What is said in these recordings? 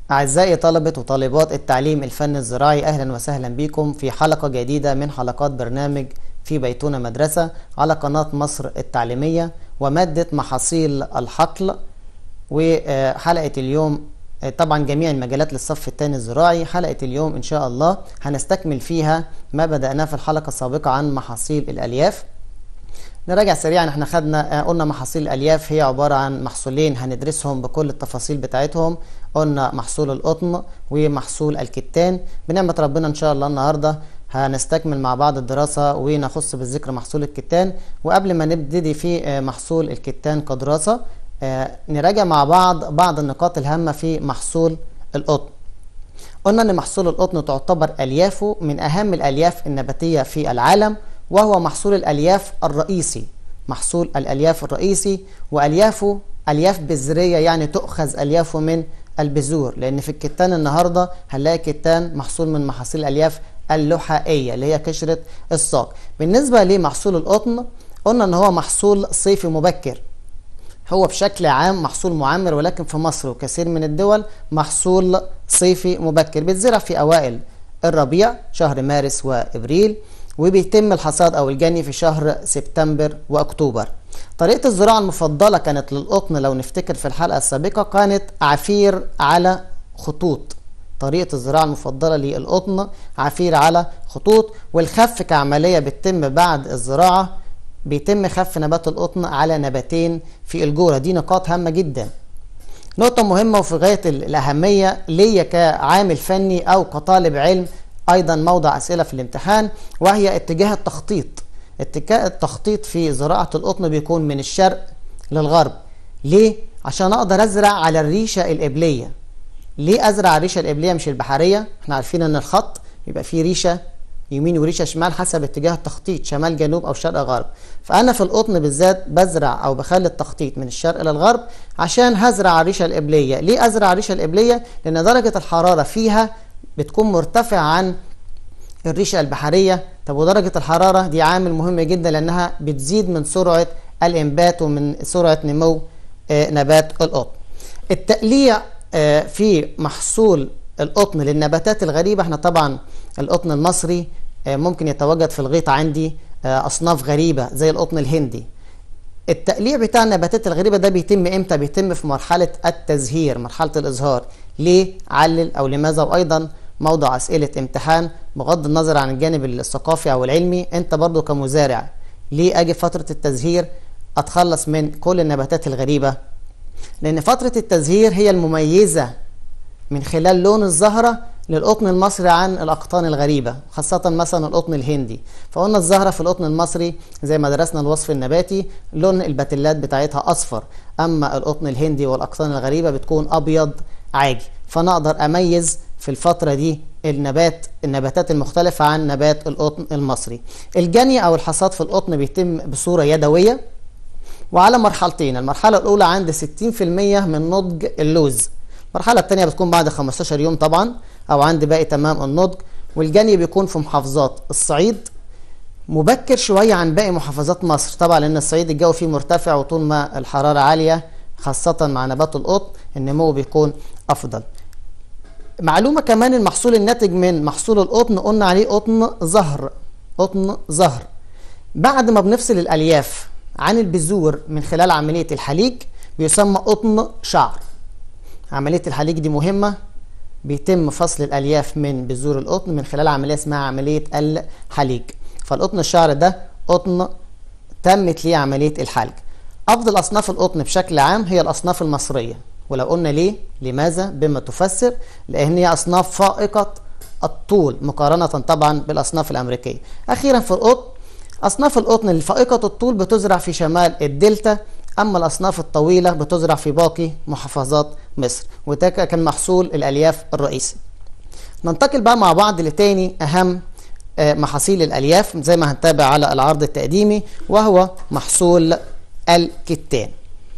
أعزائي طلبة وطالبات التعليم الفني الزراعي أهلا وسهلا بكم في حلقة جديدة من حلقات برنامج في بيتنا مدرسة على قناة مصر التعليمية ومادة محاصيل الحقل وحلقة اليوم طبعا جميع المجالات للصف الثاني الزراعي حلقة اليوم إن شاء الله هنستكمل فيها ما بدأناه في الحلقة السابقة عن محاصيل الألياف نراجع سريعا احنا خدنا قلنا محاصيل الالياف هي عباره عن محصولين هندرسهم بكل التفاصيل بتاعتهم قلنا محصول القطن ومحصول الكتان بنعمه ربنا ان شاء الله النهارده هنستكمل مع بعض الدراسه ونخص بالذكر محصول الكتان وقبل ما نبتدي في محصول الكتان كدراسه نراجع مع بعض بعض النقاط الهامه في محصول القطن قلنا ان محصول القطن تعتبر اليافه من اهم الالياف النباتيه في العالم وهو محصول الألياف الرئيسي محصول الألياف الرئيسي وأليافه ألياف بذرية يعني تؤخذ أليافه من البذور لأن في الكتان النهاردة هنلاقي كتان محصول من محاصيل الألياف اللحائية اللي هي قشرة الساق بالنسبة لمحصول القطن قلنا أن هو محصول صيفي مبكر هو بشكل عام محصول معمر ولكن في مصر وكثير من الدول محصول صيفي مبكر بيتزرع في أوائل الربيع شهر مارس وإبريل وبيتم الحصاد او الجني في شهر سبتمبر واكتوبر طريقه الزراعه المفضله كانت للقطن لو نفتكر في الحلقه السابقه كانت عفير على خطوط طريقه الزراعه المفضله للقطن عفير على خطوط والخف كعمليه بتتم بعد الزراعه بيتم خف نبات القطن على نباتين في الجوره دي نقاط هامه جدا نقطه مهمه وفي غايه الاهميه ليا كعامل فني او كطالب علم ايضا موضع اسئله في الامتحان وهي اتجاه التخطيط اتجاه التخطيط في زراعه القطن بيكون من الشرق للغرب ليه عشان اقدر ازرع على الريشه القبليه ليه ازرع الريشه القبليه مش البحريه احنا عارفين ان الخط بيبقى فيه ريشه يمين وريشه شمال حسب اتجاه التخطيط شمال جنوب او شرق غرب فانا في القطن بالذات بزرع او بخلي التخطيط من الشرق للغرب عشان هزرع الريشه القبليه ليه ازرع الريشه القبليه لان درجه الحراره فيها بتكون مرتفعة عن الريشة البحرية طب ودرجة الحرارة دي عامل مهم جدا لأنها بتزيد من سرعة الإنبات ومن سرعة نمو نبات القطن التقليع في محصول القطن للنباتات الغريبة احنا طبعا القطن المصري ممكن يتواجد في الغيط عندي أصناف غريبة زي القطن الهندي التقليع بتاع النباتات الغريبة ده بيتم امتى بيتم في مرحلة التزهير مرحلة الإزهار ليه علل أو لماذا وأيضا موضع أسئلة امتحان بغض النظر عن الجانب الثقافي أو العلمي أنت برضو كمزارع ليه أجي فترة التزهير أتخلص من كل النباتات الغريبة لأن فترة التزهير هي المميزة من خلال لون الزهرة للقطن المصري عن الأقطان الغريبة خاصة مثلا القطن الهندي فقلنا الزهرة في القطن المصري زي ما درسنا الوصف النباتي لون البتلات بتاعتها أصفر أما القطن الهندي والأقطان الغريبة بتكون أبيض عاجي فأنا أقدر أميز في الفترة دي النبات النباتات المختلفة عن نبات القطن المصري الجني أو الحصاد في القطن بيتم بصورة يدوية وعلى مرحلتين المرحلة الأولى عند 60% من نضج اللوز المرحلة الثانية بتكون بعد 15 يوم طبعا أو عند باقي تمام النضج والجني بيكون في محافظات الصعيد مبكر شوية عن باقي محافظات مصر طبعا لأن الصعيد الجو فيه مرتفع وطول ما الحرارة عالية خاصة مع نبات القطن النمو بيكون أفضل معلومة كمان المحصول الناتج من محصول القطن قلنا عليه قطن زهر قطن زهر بعد ما بنفصل الألياف عن البذور من خلال عملية الحليج بيسمى قطن شعر عملية الحليج دي مهمة بيتم فصل الألياف من بذور القطن من خلال عملية اسمها عملية الحليج فالقطن الشعر ده قطن تمت ليه عملية الحلج أفضل أصناف القطن بشكل عام هي الأصناف المصرية ولو قلنا ليه لماذا بما تفسر لأن هي أصناف فائقة الطول مقارنة طبعا بالأصناف الأمريكية أخيرا في القطن أصناف القطن الفائقة الطول بتزرع في شمال الدلتا أما الأصناف الطويلة بتزرع في باقي محافظات مصر وده كان محصول الألياف الرئيسي ننتقل بقى مع بعض لتاني أهم محاصيل الألياف زي ما هنتابع على العرض التقديمي وهو محصول الكتان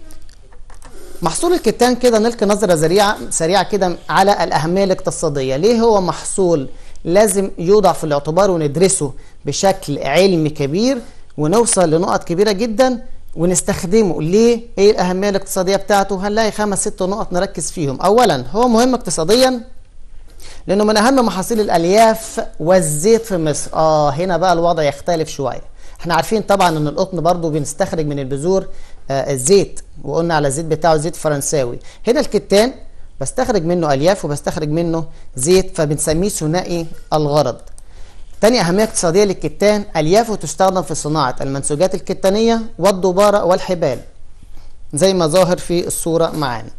محصول الكتان كده نلقي نظرة سريعة سريعة كده على الأهمية الاقتصادية ليه هو محصول لازم يوضع في الاعتبار وندرسه بشكل علمي كبير ونوصل لنقط كبيرة جدا ونستخدمه ليه ايه الاهميه الاقتصاديه بتاعته هنلاقي خمس ست نقط نركز فيهم اولا هو مهم اقتصاديا لانه من اهم محاصيل الالياف والزيت في مصر اه هنا بقى الوضع يختلف شويه احنا عارفين طبعا ان القطن برضو بنستخرج من البذور آه الزيت وقلنا على الزيت بتاعه زيت فرنساوي هنا الكتان بستخرج منه الياف وبستخرج منه زيت فبنسميه ثنائي الغرض تاني أهمية اقتصادية للكتان أليافه تستخدم في صناعة المنسوجات الكتانية والدبارة والحبال زي ما ظاهر في الصورة معانا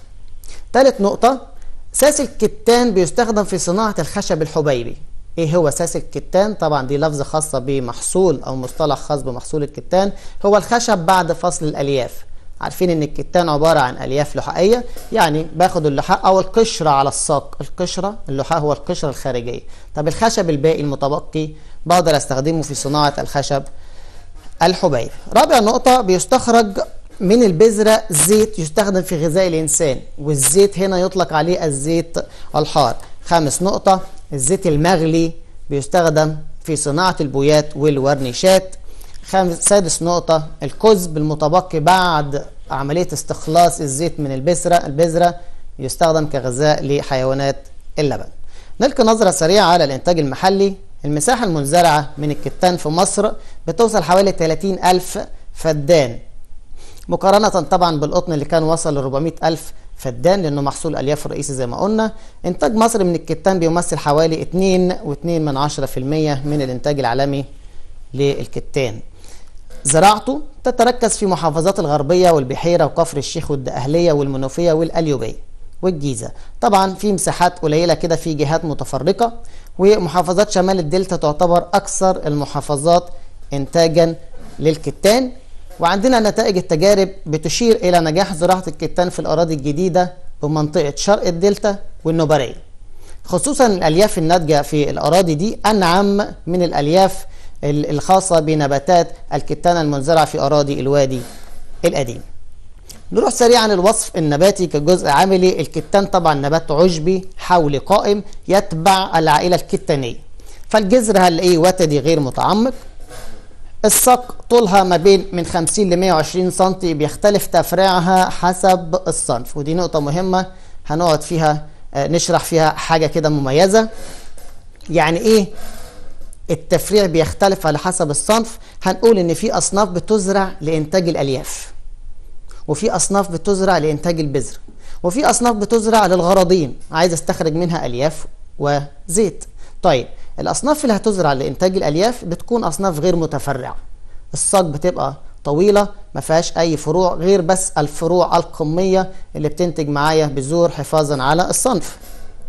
تالت نقطة ساس الكتان بيستخدم في صناعة الخشب الحبيبي ايه هو ساس الكتان طبعا دي لفظة خاصة بمحصول او مصطلح خاص بمحصول الكتان هو الخشب بعد فصل الالياف عارفين ان الكتان عبارة عن الياف لحائية يعني باخد اللحاء او القشرة على الساق القشرة اللحاء هو القشرة الخارجية طب الخشب الباقي المتبقي بقدر استخدمه في صناعة الخشب الحبيب رابع نقطة بيستخرج من البذرة زيت يستخدم في غذاء الإنسان والزيت هنا يطلق عليه الزيت الحار خامس نقطة الزيت المغلي بيستخدم في صناعة البويات والورنيشات خامس سادس نقطة الكذب المتبقي بعد عملية استخلاص الزيت من البذرة البذرة يستخدم كغذاء لحيوانات اللبن نلقي نظرة سريعة على الإنتاج المحلي المساحة المنزرعة من الكتان في مصر بتوصل حوالي 30 ألف فدان مقارنة طبعا بالقطن اللي كان وصل ل 400 ألف فدان لأنه محصول ألياف رئيسي زي ما قلنا إنتاج مصر من الكتان بيمثل حوالي 2.2 من 10% من الإنتاج العالمي للكتان زراعته تتركز في محافظات الغربية والبحيرة وكفر الشيخ والدقهلية والمنوفية والقليوبية والجيزة طبعا في مساحات قليلة كده في جهات متفرقة ومحافظات شمال الدلتا تعتبر أكثر المحافظات إنتاجا للكتان وعندنا نتائج التجارب بتشير إلى نجاح زراعة الكتان في الأراضي الجديدة بمنطقة شرق الدلتا والنوبرية خصوصا الألياف الناتجة في الأراضي دي أنعم من الألياف الخاصة بنباتات الكتان المنزرعة في أراضي الوادي القديم نروح سريعا للوصف النباتي كجزء عملي الكتان طبعا نبات عشبي حولي قائم يتبع العائلة الكتانية فالجذر هنلاقيه وتدي غير متعمق الساق طولها ما بين من 50 ل 120 سم بيختلف تفريعها حسب الصنف ودي نقطة مهمة هنقعد فيها نشرح فيها حاجة كده مميزة يعني ايه التفريع بيختلف على حسب الصنف هنقول ان في اصناف بتزرع لانتاج الالياف وفي اصناف بتزرع لانتاج البذر وفي اصناف بتزرع للغرضين عايز استخرج منها الياف وزيت طيب الاصناف اللي هتزرع لانتاج الالياف بتكون اصناف غير متفرعه الساق بتبقى طويله ما فيهاش اي فروع غير بس الفروع القميه اللي بتنتج معايا بذور حفاظا على الصنف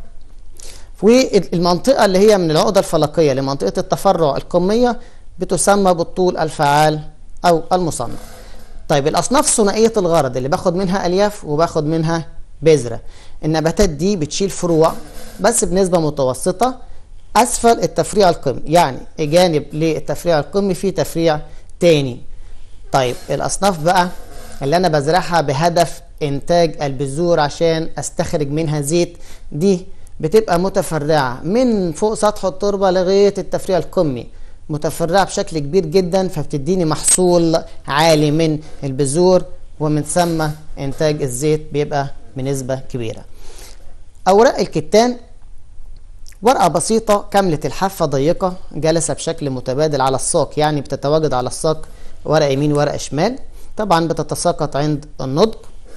والمنطقه اللي هي من العقده الفلكيه لمنطقه التفرع القميه بتسمى بالطول الفعال او المصنف طيب الاصناف ثنائيه الغرض اللي باخد منها الياف وباخد منها بذره النباتات دي بتشيل فروع بس بنسبه متوسطه اسفل التفريع القمي يعني جانب للتفريع القمي في تفريع تاني طيب الاصناف بقى اللي انا بزرعها بهدف انتاج البذور عشان استخرج منها زيت دي بتبقى متفرعه من فوق سطح التربه لغايه التفريع القمي متفرعه بشكل كبير جدا فبتديني محصول عالي من البذور ومن ثم انتاج الزيت بيبقى بنسبه كبيره اوراق الكتان ورقة بسيطة كاملة الحافة ضيقة جالسة بشكل متبادل على الساق يعني بتتواجد على الساق ورقة يمين ورقة شمال طبعا بتتساقط عند النضج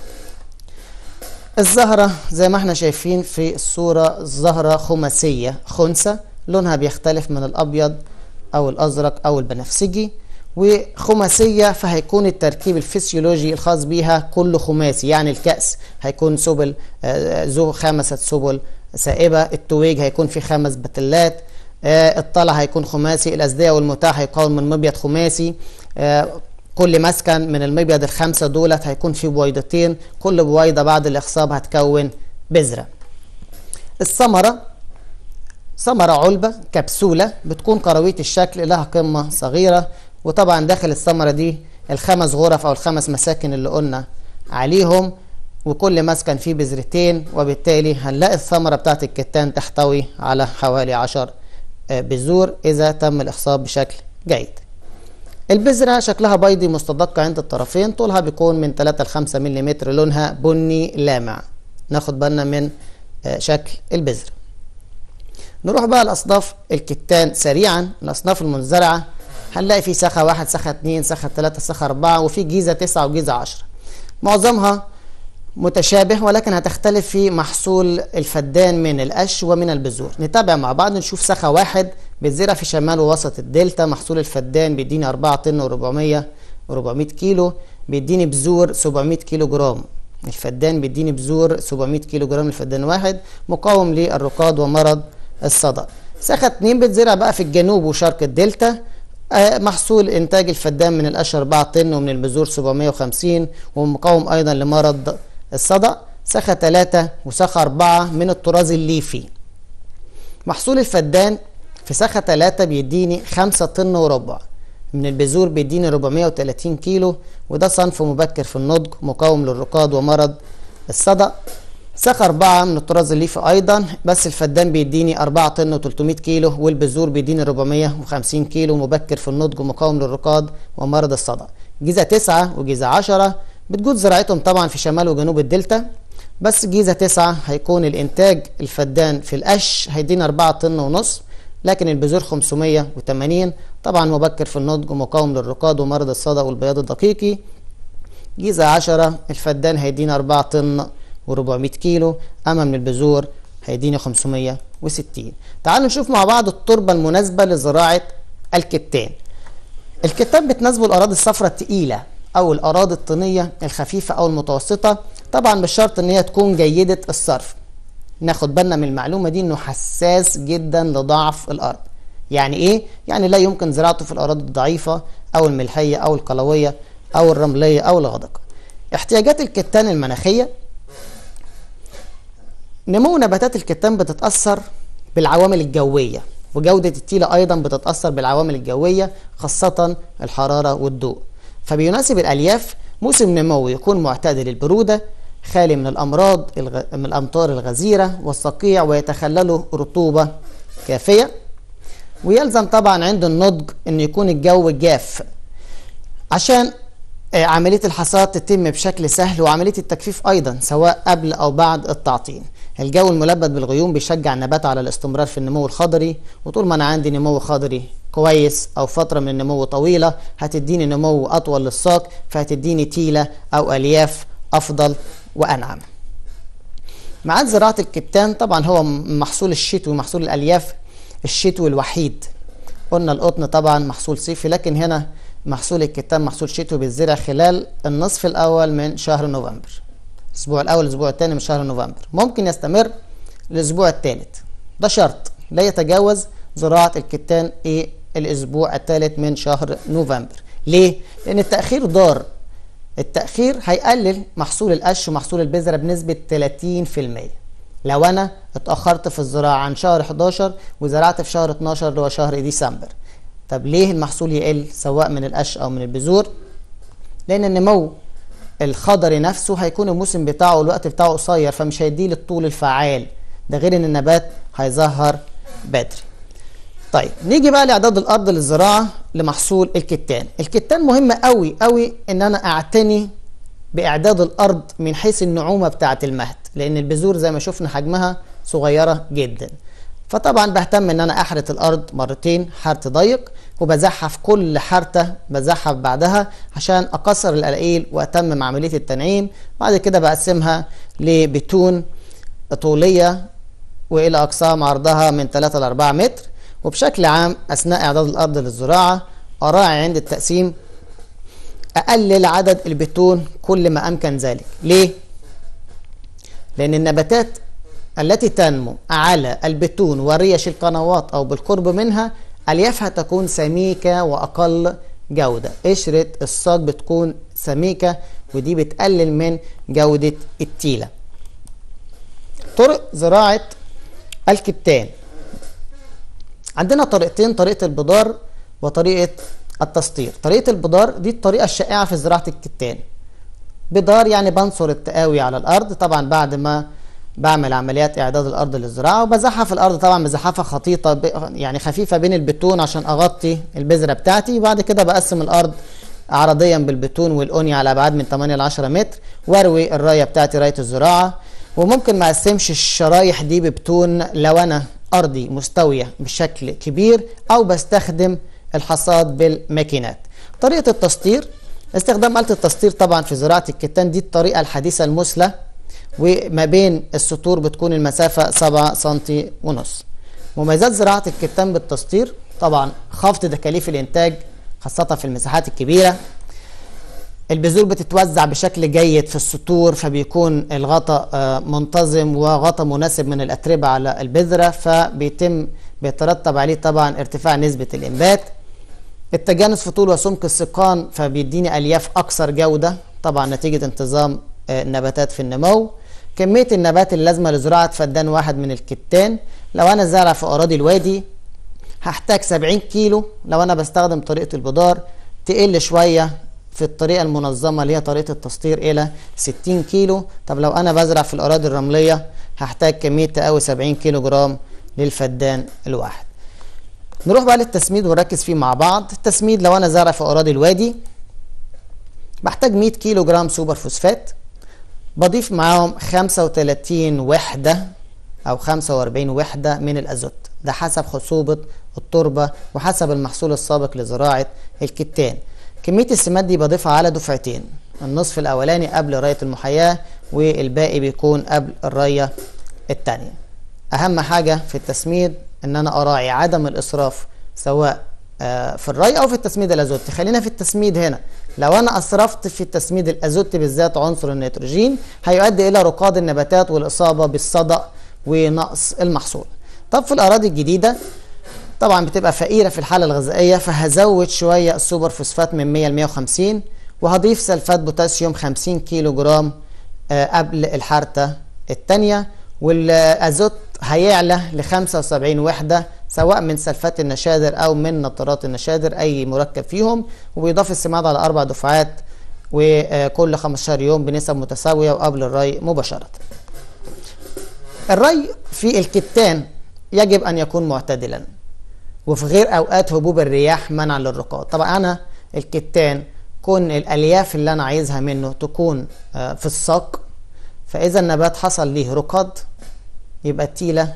الزهرة زي ما احنا شايفين في الصورة زهرة خماسية خنثى لونها بيختلف من الأبيض أو الأزرق أو البنفسجي وخماسية فهيكون التركيب الفسيولوجي الخاص بيها كله خماسي يعني الكأس هيكون سبل ذو خمسة سبل سائبة التويج هيكون فيه خمس بتلات آه الطلع هيكون خماسي الأزدية والمتاح هيكون من مبيض خماسي آه كل مسكن من المبيض الخمسة دولت هيكون فيه بويضتين كل بويضة بعد الإخصاب هتكون بذرة الثمرة ثمرة علبة كبسولة بتكون كروية الشكل لها قمة صغيرة وطبعا داخل الثمرة دي الخمس غرف أو الخمس مساكن اللي قلنا عليهم وكل مسكن فيه بذرتين وبالتالي هنلاقي الثمرة بتاعت الكتان تحتوي على حوالي عشر بذور إذا تم الإخصاب بشكل جيد البذرة شكلها بيضي مستدق عند الطرفين طولها بيكون من 3 ل 5 ملم لونها بني لامع ناخد بالنا من شكل البذرة نروح بقى لأصناف الكتان سريعا الأصناف المنزرعة هنلاقي في سخة واحد سخة اتنين سخة تلاتة سخة أربعة وفي جيزة تسعة وجيزة عشرة معظمها متشابه ولكن هتختلف في محصول الفدان من القش ومن البذور نتابع مع بعض نشوف سخة واحد بتزرع في شمال ووسط الدلتا محصول الفدان بيديني 4 طن و400 و400 كيلو بيديني بذور 700 كيلو جرام الفدان بيديني بذور 700 كيلو جرام الفدان واحد مقاوم للرقاد ومرض الصدأ سخة 2 بتزرع بقى في الجنوب وشرق الدلتا محصول انتاج الفدان من القش 4 طن ومن البذور 750 ومقاوم ايضا لمرض الصدأ سخة 3 وسخة 4 من الطراز الليفي محصول الفدان في سخة 3 بيديني 5 طن وربع من البذور بيديني 430 كيلو وده صنف مبكر في النضج مقاوم للرقاد ومرض الصدأ سخة 4 من الطراز الليفي ايضا بس الفدان بيديني 4 طن و300 كيلو والبذور بيديني 450 كيلو مبكر في النضج ومقاوم للرقاد ومرض الصدأ جيزة 9 وجيزة 10 بتجود زراعتهم طبعا في شمال وجنوب الدلتا بس جيزة 9 هيكون الانتاج الفدان في القش هيدينا 4 طن ونص لكن البذور 580 طبعا مبكر في النضج ومقاوم للرقاد ومرض الصدى والبياض الدقيقي جيزة 10 الفدان هيدينا 4 طن و400 كيلو اما من البذور هيدينا 560 تعالوا نشوف مع بعض التربة المناسبة لزراعة الكتان الكتان بتناسبه الاراضي الصفراء التقيلة او الاراضي الطينية الخفيفة او المتوسطة طبعا بالشرط ان هي تكون جيدة الصرف ناخد بالنا من المعلومة دي انه حساس جدا لضعف الارض يعني ايه؟ يعني لا يمكن زراعته في الاراضي الضعيفة او الملحية او القلوية او الرملية او الغدقة احتياجات الكتان المناخية نمو نباتات الكتان بتتأثر بالعوامل الجوية وجودة التيلة أيضا بتتأثر بالعوامل الجوية خاصة الحرارة والضوء فبيناسب الألياف موسم نمو يكون معتدل البرودة خالي من الأمراض الغ... من الأمطار الغزيرة والصقيع ويتخلله رطوبة كافية ويلزم طبعا عند النضج أن يكون الجو جاف عشان عملية الحصاد تتم بشكل سهل وعملية التجفيف أيضا سواء قبل أو بعد التعطين الجو الملبد بالغيوم بيشجع النبات على الاستمرار في النمو الخضري وطول ما أنا عندي نمو خضري كويس أو فترة من النمو طويلة هتديني نمو أطول للساق فهتديني تيلة أو ألياف أفضل وأنعم ميعاد زراعة الكتان طبعا هو محصول الشتوي محصول الألياف الشتوي الوحيد قلنا القطن طبعا محصول صيفي لكن هنا محصول الكتان محصول شتوي بيتزرع خلال النصف الأول من شهر نوفمبر الأسبوع الأول الأسبوع الثاني من شهر نوفمبر ممكن يستمر الأسبوع الثالث ده شرط لا يتجاوز زراعة الكتان إيه الأسبوع الثالث من شهر نوفمبر ليه؟ لأن التأخير ضار التأخير هيقلل محصول القش ومحصول البذرة بنسبة 30% لو أنا اتأخرت في الزراعة عن شهر 11 وزرعت في شهر 12 اللي هو شهر ديسمبر طب ليه المحصول يقل سواء من القش أو من البذور؟ لأن النمو الخضري نفسه هيكون الموسم بتاعه الوقت بتاعه قصير فمش هيديه الطول الفعال ده غير ان النبات هيظهر بدري طيب نيجي بقى لاعداد الارض للزراعه لمحصول الكتان الكتان مهم قوي قوي ان انا اعتني باعداد الارض من حيث النعومه بتاعه المهد لان البذور زي ما شفنا حجمها صغيره جدا فطبعا بهتم ان انا احرث الارض مرتين حرث ضيق وبزحف كل حرثه بزحف بعدها عشان اكسر القلاقيل واتمم عمليه التنعيم بعد كده بقسمها لبتون طوليه والى اقسام عرضها من 3 ل 4 متر وبشكل عام اثناء اعداد الارض للزراعه اراعي عند التقسيم اقلل عدد البتون كل ما امكن ذلك ليه لان النباتات التي تنمو على البتون وريش القنوات او بالقرب منها اليافها تكون سميكه واقل جوده قشره الساق بتكون سميكه ودي بتقلل من جوده التيله طرق زراعه الكتان عندنا طريقتين طريقه البدار وطريقه التسطير طريقه البدار دي الطريقه الشائعه في زراعه الكتان بدار يعني بنصر التقاوي على الارض طبعا بعد ما بعمل عمليات اعداد الارض للزراعه وبزحف الارض طبعا بزحافه خطيطه يعني خفيفه بين البتون عشان اغطي البذره بتاعتي وبعد كده بقسم الارض عرضيا بالبتون والأونيا على ابعاد من 8 ل 10 متر واروي الرايه بتاعتي رايه الزراعه وممكن ما اقسمش الشرايح دي ببتون لو انا ارضي مستويه بشكل كبير او بستخدم الحصاد بالماكينات طريقه التسطير استخدام آلة التسطير طبعا في زراعة الكتان دي الطريقة الحديثة المثلى وما بين السطور بتكون المسافة 7 سنتي ونص مميزات زراعة الكتان بالتسطير طبعا خفض تكاليف الإنتاج خاصة في المساحات الكبيرة البذور بتتوزع بشكل جيد في السطور فبيكون الغطاء منتظم وغطاء مناسب من الأتربة على البذرة فبيتم بيترتب عليه طبعا ارتفاع نسبة الإنبات التجانس في طول وسمك السقان فبيديني الياف اكثر جوده طبعا نتيجه انتظام النباتات في النمو كميه النبات اللازمه لزراعه فدان واحد من الكتان لو انا زارع في اراضي الوادي هحتاج 70 كيلو لو انا بستخدم طريقه البدار تقل شويه في الطريقه المنظمه اللي هي طريقه التسطير الى 60 كيلو طب لو انا بزرع في الاراضي الرمليه هحتاج كميه تقاوي 70 كيلو جرام للفدان الواحد نروح بقى للتسميد ونركز فيه مع بعض التسميد لو انا زارع في اراضي الوادي بحتاج 100 كيلو جرام سوبر فوسفات بضيف معاهم 35 وحدة او 45 وحدة من الازوت ده حسب خصوبة التربة وحسب المحصول السابق لزراعة الكتان كمية السماد دي بضيفها على دفعتين النصف الاولاني قبل راية المحياة والباقي بيكون قبل الراية التانية اهم حاجة في التسميد ان انا اراعي عدم الاسراف سواء في الري او في التسميد الازوتي خلينا في التسميد هنا لو انا اسرفت في التسميد الازوتي بالذات عنصر النيتروجين هيؤدي الى رقاد النباتات والاصابه بالصدأ ونقص المحصول طب في الاراضي الجديده طبعا بتبقى فقيره في الحاله الغذائيه فهزود شويه السوبر فوسفات من 100 ل 150 وهضيف سلفات بوتاسيوم 50 كيلو جرام قبل الحرته الثانيه والازوت هيعلى ل 75 وحده سواء من سلفات النشادر او من نطرات النشادر اي مركب فيهم وبيضاف السماد على اربع دفعات وكل 15 يوم بنسب متساويه وقبل الري مباشره. الري في الكتان يجب ان يكون معتدلا وفي غير اوقات هبوب الرياح منعا للرقاد. طبعا انا الكتان كون الالياف اللي انا عايزها منه تكون في الساق فاذا النبات حصل ليه رقاد يبقى التيلة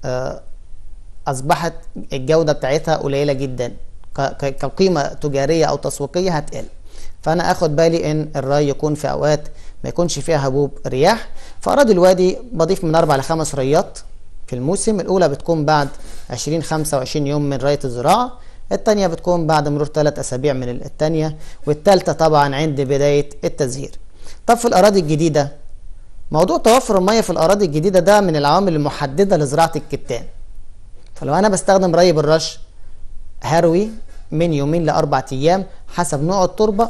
أصبحت الجودة بتاعتها قليلة جدا كقيمة تجارية أو تسويقية هتقل فأنا أخد بالي إن الري يكون في أوقات ما يكونش فيها هبوب رياح فأراضي الوادي بضيف من أربع لخمس ريات في الموسم الأولى بتكون بعد 20 25 يوم من رية الزراعة التانية بتكون بعد مرور ثلاث أسابيع من التانية والتالتة طبعا عند بداية التزهير طب في الأراضي الجديدة موضوع توفر المية في الأراضي الجديدة ده من العوامل المحددة لزراعة الكتان فلو أنا بستخدم ري بالرش هروي من يومين لأربع أيام حسب نوع التربة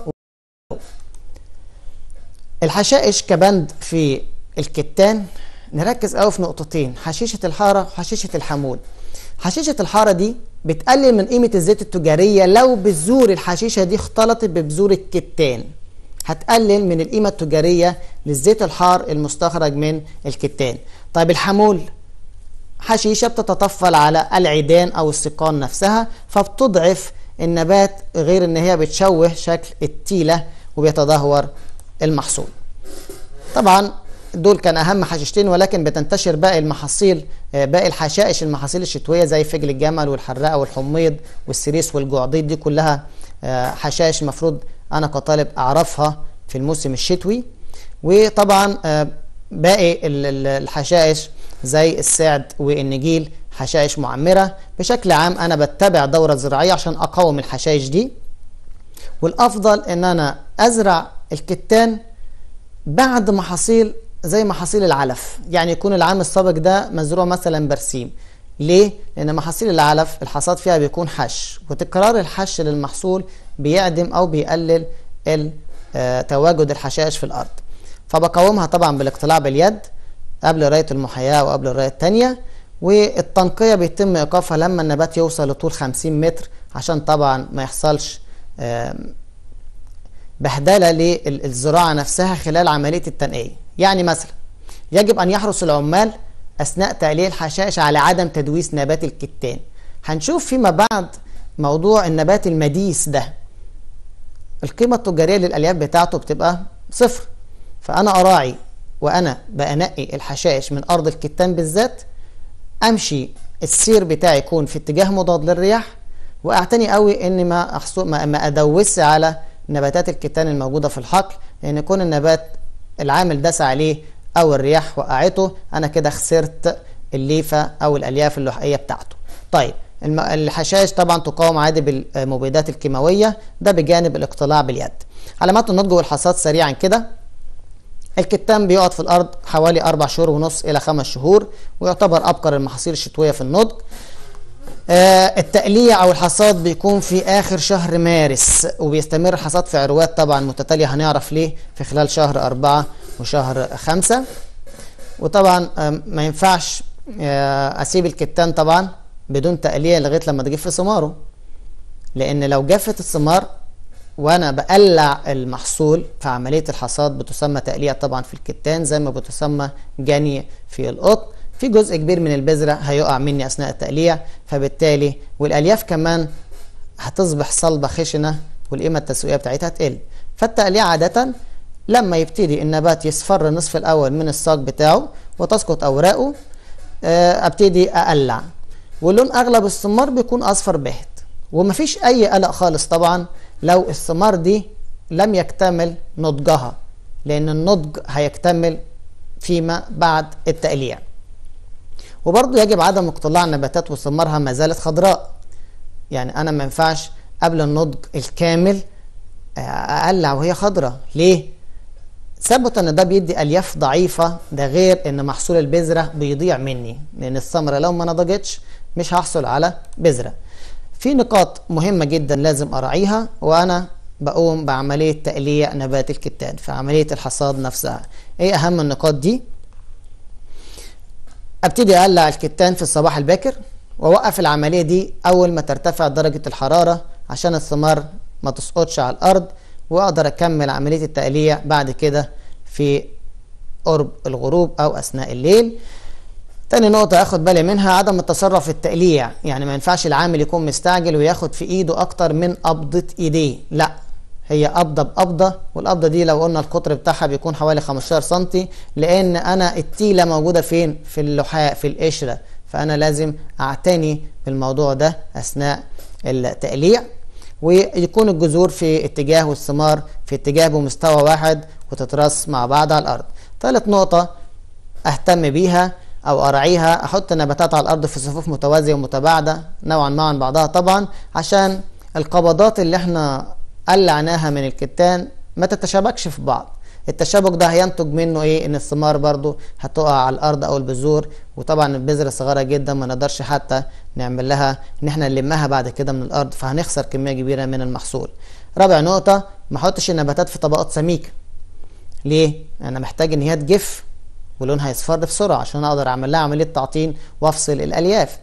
الحشائش كبند في الكتان نركز قوي في نقطتين حشيشة الحارة وحشيشة الحمول حشيشة الحارة دي بتقلل من قيمة الزيت التجارية لو بذور الحشيشة دي اختلطت ببذور الكتان هتقلل من القيمة التجارية للزيت الحار المستخرج من الكتان طيب الحمول حشيشة بتتطفل على العيدان أو السقان نفسها فبتضعف النبات غير ان هي بتشوه شكل التيلة وبيتدهور المحصول طبعا دول كان اهم حشيشتين ولكن بتنتشر باقي المحاصيل باقي الحشائش المحاصيل الشتويه زي فجل الجمل والحراقه والحميض والسريس والجعضيد دي كلها حشائش المفروض انا كطالب اعرفها في الموسم الشتوي وطبعا باقي الحشائش زي السعد والنجيل حشائش معمره بشكل عام انا بتبع دوره زراعيه عشان اقاوم الحشائش دي والافضل ان انا ازرع الكتان بعد محاصيل زي محاصيل العلف يعني يكون العام السابق ده مزروع مثلا برسيم ليه؟ لأن محاصيل العلف الحصاد فيها بيكون حش وتكرار الحش للمحصول بيعدم أو بيقلل تواجد الحشائش في الأرض فبقاومها طبعا بالاقتلاع باليد قبل راية المحياة وقبل الراية التانية والتنقية بيتم إيقافها لما النبات يوصل لطول 50 متر عشان طبعا ما يحصلش بهدلة للزراعة نفسها خلال عملية التنقية يعني مثلا يجب أن يحرص العمال أثناء تقليل الحشائش على عدم تدويس نبات الكتان هنشوف فيما بعد موضوع النبات المديس ده القيمة التجارية للألياف بتاعته بتبقى صفر فأنا أراعي وأنا بنقي الحشائش من أرض الكتان بالذات أمشي السير بتاعي يكون في اتجاه مضاد للرياح واعتني قوي ان ما أحصو ما, ما ادوس على نباتات الكتان الموجوده في الحقل لان يكون النبات العامل داس عليه او الرياح وقعته انا كده خسرت الليفه او الالياف اللحقيه بتاعته طيب الحشائش طبعا تقاوم عادي بالمبيدات الكيماويه ده بجانب الاقتلاع باليد علامات النضج والحصاد سريعا كده الكتان بيقعد في الارض حوالي اربع شهور ونص الى خمس شهور ويعتبر ابكر المحاصيل الشتويه في النضج آه التقليع او الحصاد بيكون في اخر شهر مارس وبيستمر الحصاد في عروات طبعا متتاليه هنعرف ليه في خلال شهر أربعة وشهر خمسة وطبعا آه ما ينفعش آه اسيب الكتان طبعا بدون تقليع لغايه لما تجف ثماره لان لو جفت الثمار وانا بقلع المحصول في عمليه الحصاد بتسمى تقليع طبعا في الكتان زي ما بتسمى جني في القطن في جزء كبير من البذرة هيقع مني أثناء التقليع فبالتالي والألياف كمان هتصبح صلبة خشنة والقيمة التسويقية بتاعتها تقل فالتقليع عادة لما يبتدي النبات يصفر النصف الأول من الساق بتاعه وتسقط أوراقه أبتدي أقلع واللون أغلب الثمار بيكون أصفر باهت ومفيش أي قلق خالص طبعا لو الثمار دي لم يكتمل نضجها لأن النضج هيكتمل فيما بعد التقليع وبرضه يجب عدم اقتلاع النباتات وثمارها ما زالت خضراء يعني انا ما ينفعش قبل النضج الكامل اقلع وهي خضراء ليه ثبت ان ده بيدي الياف ضعيفه ده غير ان محصول البذره بيضيع مني لان الثمره لو ما نضجتش مش هحصل على بذره في نقاط مهمه جدا لازم اراعيها وانا بقوم بعمليه تقليع نبات الكتان في عمليه الحصاد نفسها ايه اهم النقاط دي ابتدي اقلع الكتان في الصباح الباكر واوقف العمليه دي اول ما ترتفع درجه الحراره عشان الثمار ما تسقطش على الارض واقدر اكمل عمليه التقليع بعد كده في قرب الغروب او اثناء الليل تاني نقطة اخد بالي منها عدم التصرف في التقليع يعني ما ينفعش العامل يكون مستعجل وياخد في ايده اكتر من قبضة ايديه لا هي قبضة بقبضة والقبضة دي لو قلنا القطر بتاعها بيكون حوالي 15 سنتي لان انا التيلة موجودة فين في اللحاء في القشرة فانا لازم اعتني بالموضوع ده اثناء التقليع ويكون الجذور في اتجاه والثمار في اتجاه بمستوى واحد وتترص مع بعض على الارض ثالث نقطة اهتم بيها او اراعيها احط النباتات على الارض في صفوف متوازية ومتباعدة نوعا ما عن بعضها طبعا عشان القبضات اللي احنا قلعناها من الكتان ما تتشابكش في بعض التشابك ده هينتج منه ايه ان الثمار برضو هتقع على الارض او البذور وطبعا البذره صغيره جدا ما نقدرش حتى نعمل لها ان احنا نلمها بعد كده من الارض فهنخسر كميه كبيره من المحصول رابع نقطه ما احطش النباتات في طبقات سميكه ليه انا محتاج ان هي تجف ولونها يصفر بسرعه عشان اقدر اعمل لها عمليه تعطين وافصل الالياف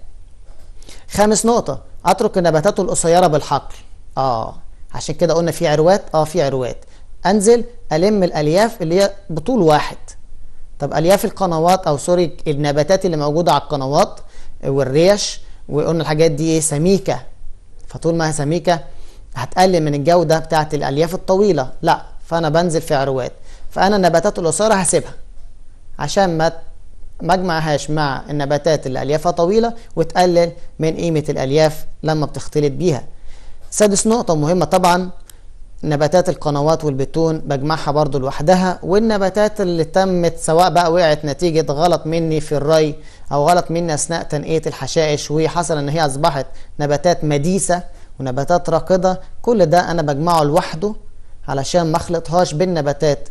خامس نقطه اترك النباتات القصيره بالحقل اه عشان كده قلنا في عروات اه في عروات انزل الم الالياف اللي هي بطول واحد طب الياف القنوات او سوري النباتات اللي موجوده على القنوات والريش وقلنا الحاجات دي ايه سميكه فطول ما هي سميكه هتقلل من الجوده بتاعه الالياف الطويله لا فانا بنزل في عروات فانا النباتات القصيره هسيبها عشان ما ما اجمعهاش مع النباتات اللي اليافها طويله وتقلل من قيمه الالياف لما بتختلط بيها سادس نقطة مهمة طبعا نباتات القنوات والبتون بجمعها برضو لوحدها والنباتات اللي تمت سواء بقى وقعت نتيجة غلط مني في الري أو غلط مني أثناء تنقية الحشائش وحصل إن هي أصبحت نباتات مديسة ونباتات راقدة كل ده أنا بجمعه لوحده علشان ما اخلطهاش بالنباتات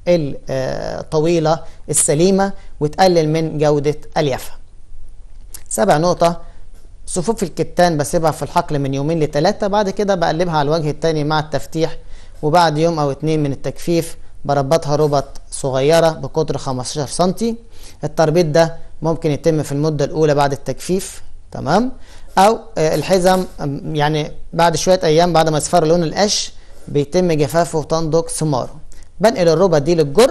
الطويلة السليمة وتقلل من جودة أليافها سابع نقطة صفوف الكتان بسيبها في الحقل من يومين لثلاثة بعد كده بقلبها على الوجه التاني مع التفتيح وبعد يوم أو اتنين من التجفيف بربطها ربط صغيرة بقطر 15 سنتي التربيط ده ممكن يتم في المدة الأولى بعد التجفيف تمام أو الحزم يعني بعد شوية أيام بعد ما يصفر لون القش بيتم جفافه وتنضج ثماره بنقل الربط دي للجر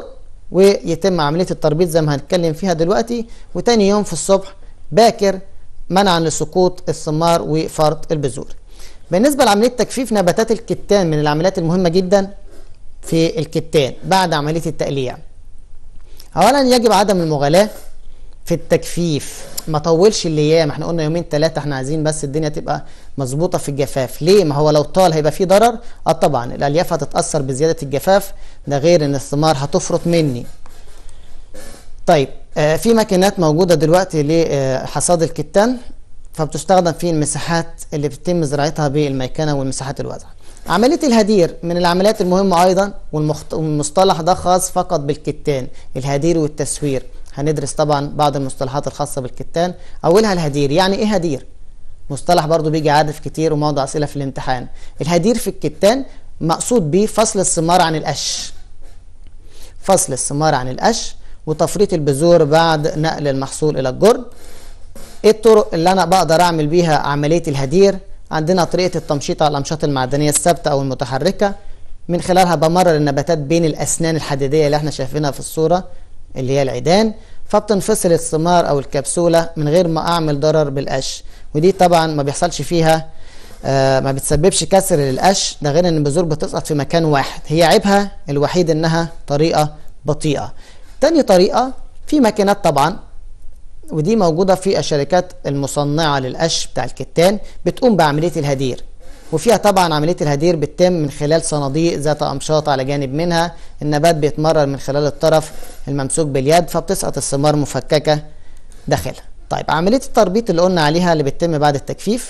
ويتم عملية التربيط زي ما هنتكلم فيها دلوقتي وتاني يوم في الصبح باكر منعا لسقوط الثمار وفرط البذور بالنسبة لعملية تجفيف نباتات الكتان من العمليات المهمة جدا في الكتان بعد عملية التقليع اولا يجب عدم المغالاة في التجفيف ما طولش الايام احنا قلنا يومين ثلاثه احنا عايزين بس الدنيا تبقى مظبوطه في الجفاف ليه ما هو لو طال هيبقى فيه ضرر اه طبعا الالياف هتتاثر بزياده الجفاف ده غير ان الثمار هتفرط مني طيب آه في ماكينات موجوده دلوقتي لحصاد الكتان فبتستخدم في المساحات اللي بتتم زراعتها بالميكنه والمساحات الواسعه عمليه الهدير من العمليات المهمه ايضا والمصطلح ده خاص فقط بالكتان الهدير والتسوير هندرس طبعا بعض المصطلحات الخاصة بالكتان أولها الهدير يعني إيه هدير؟ مصطلح برضو بيجي عارف كتير وموضوع أسئلة في الامتحان الهدير في الكتان مقصود به فصل الثمار عن القش فصل الثمار عن القش وتفريط البذور بعد نقل المحصول إلى الجرد ايه الطرق اللي انا بقدر اعمل بيها عمليه الهدير عندنا طريقه التمشيط على الامشاط المعدنيه الثابته او المتحركه من خلالها بمرر النباتات بين الاسنان الحديديه اللي احنا شايفينها في الصوره اللي هي العيدان فبتنفصل الثمار او الكبسوله من غير ما اعمل ضرر بالقش ودي طبعا ما بيحصلش فيها آه ما بتسببش كسر للقش ده غير ان البذور بتسقط في مكان واحد هي عيبها الوحيد انها طريقه بطيئه تاني طريقه في ماكينات طبعا ودي موجوده في الشركات المصنعه للقش بتاع الكتان بتقوم بعمليه الهدير وفيها طبعا عمليه الهدير بتتم من خلال صناديق ذات امشاط على جانب منها النبات بيتمرر من خلال الطرف الممسوك باليد فبتسقط الثمار مفككه داخلها طيب عمليه التربيط اللي قلنا عليها اللي بتتم بعد التجفيف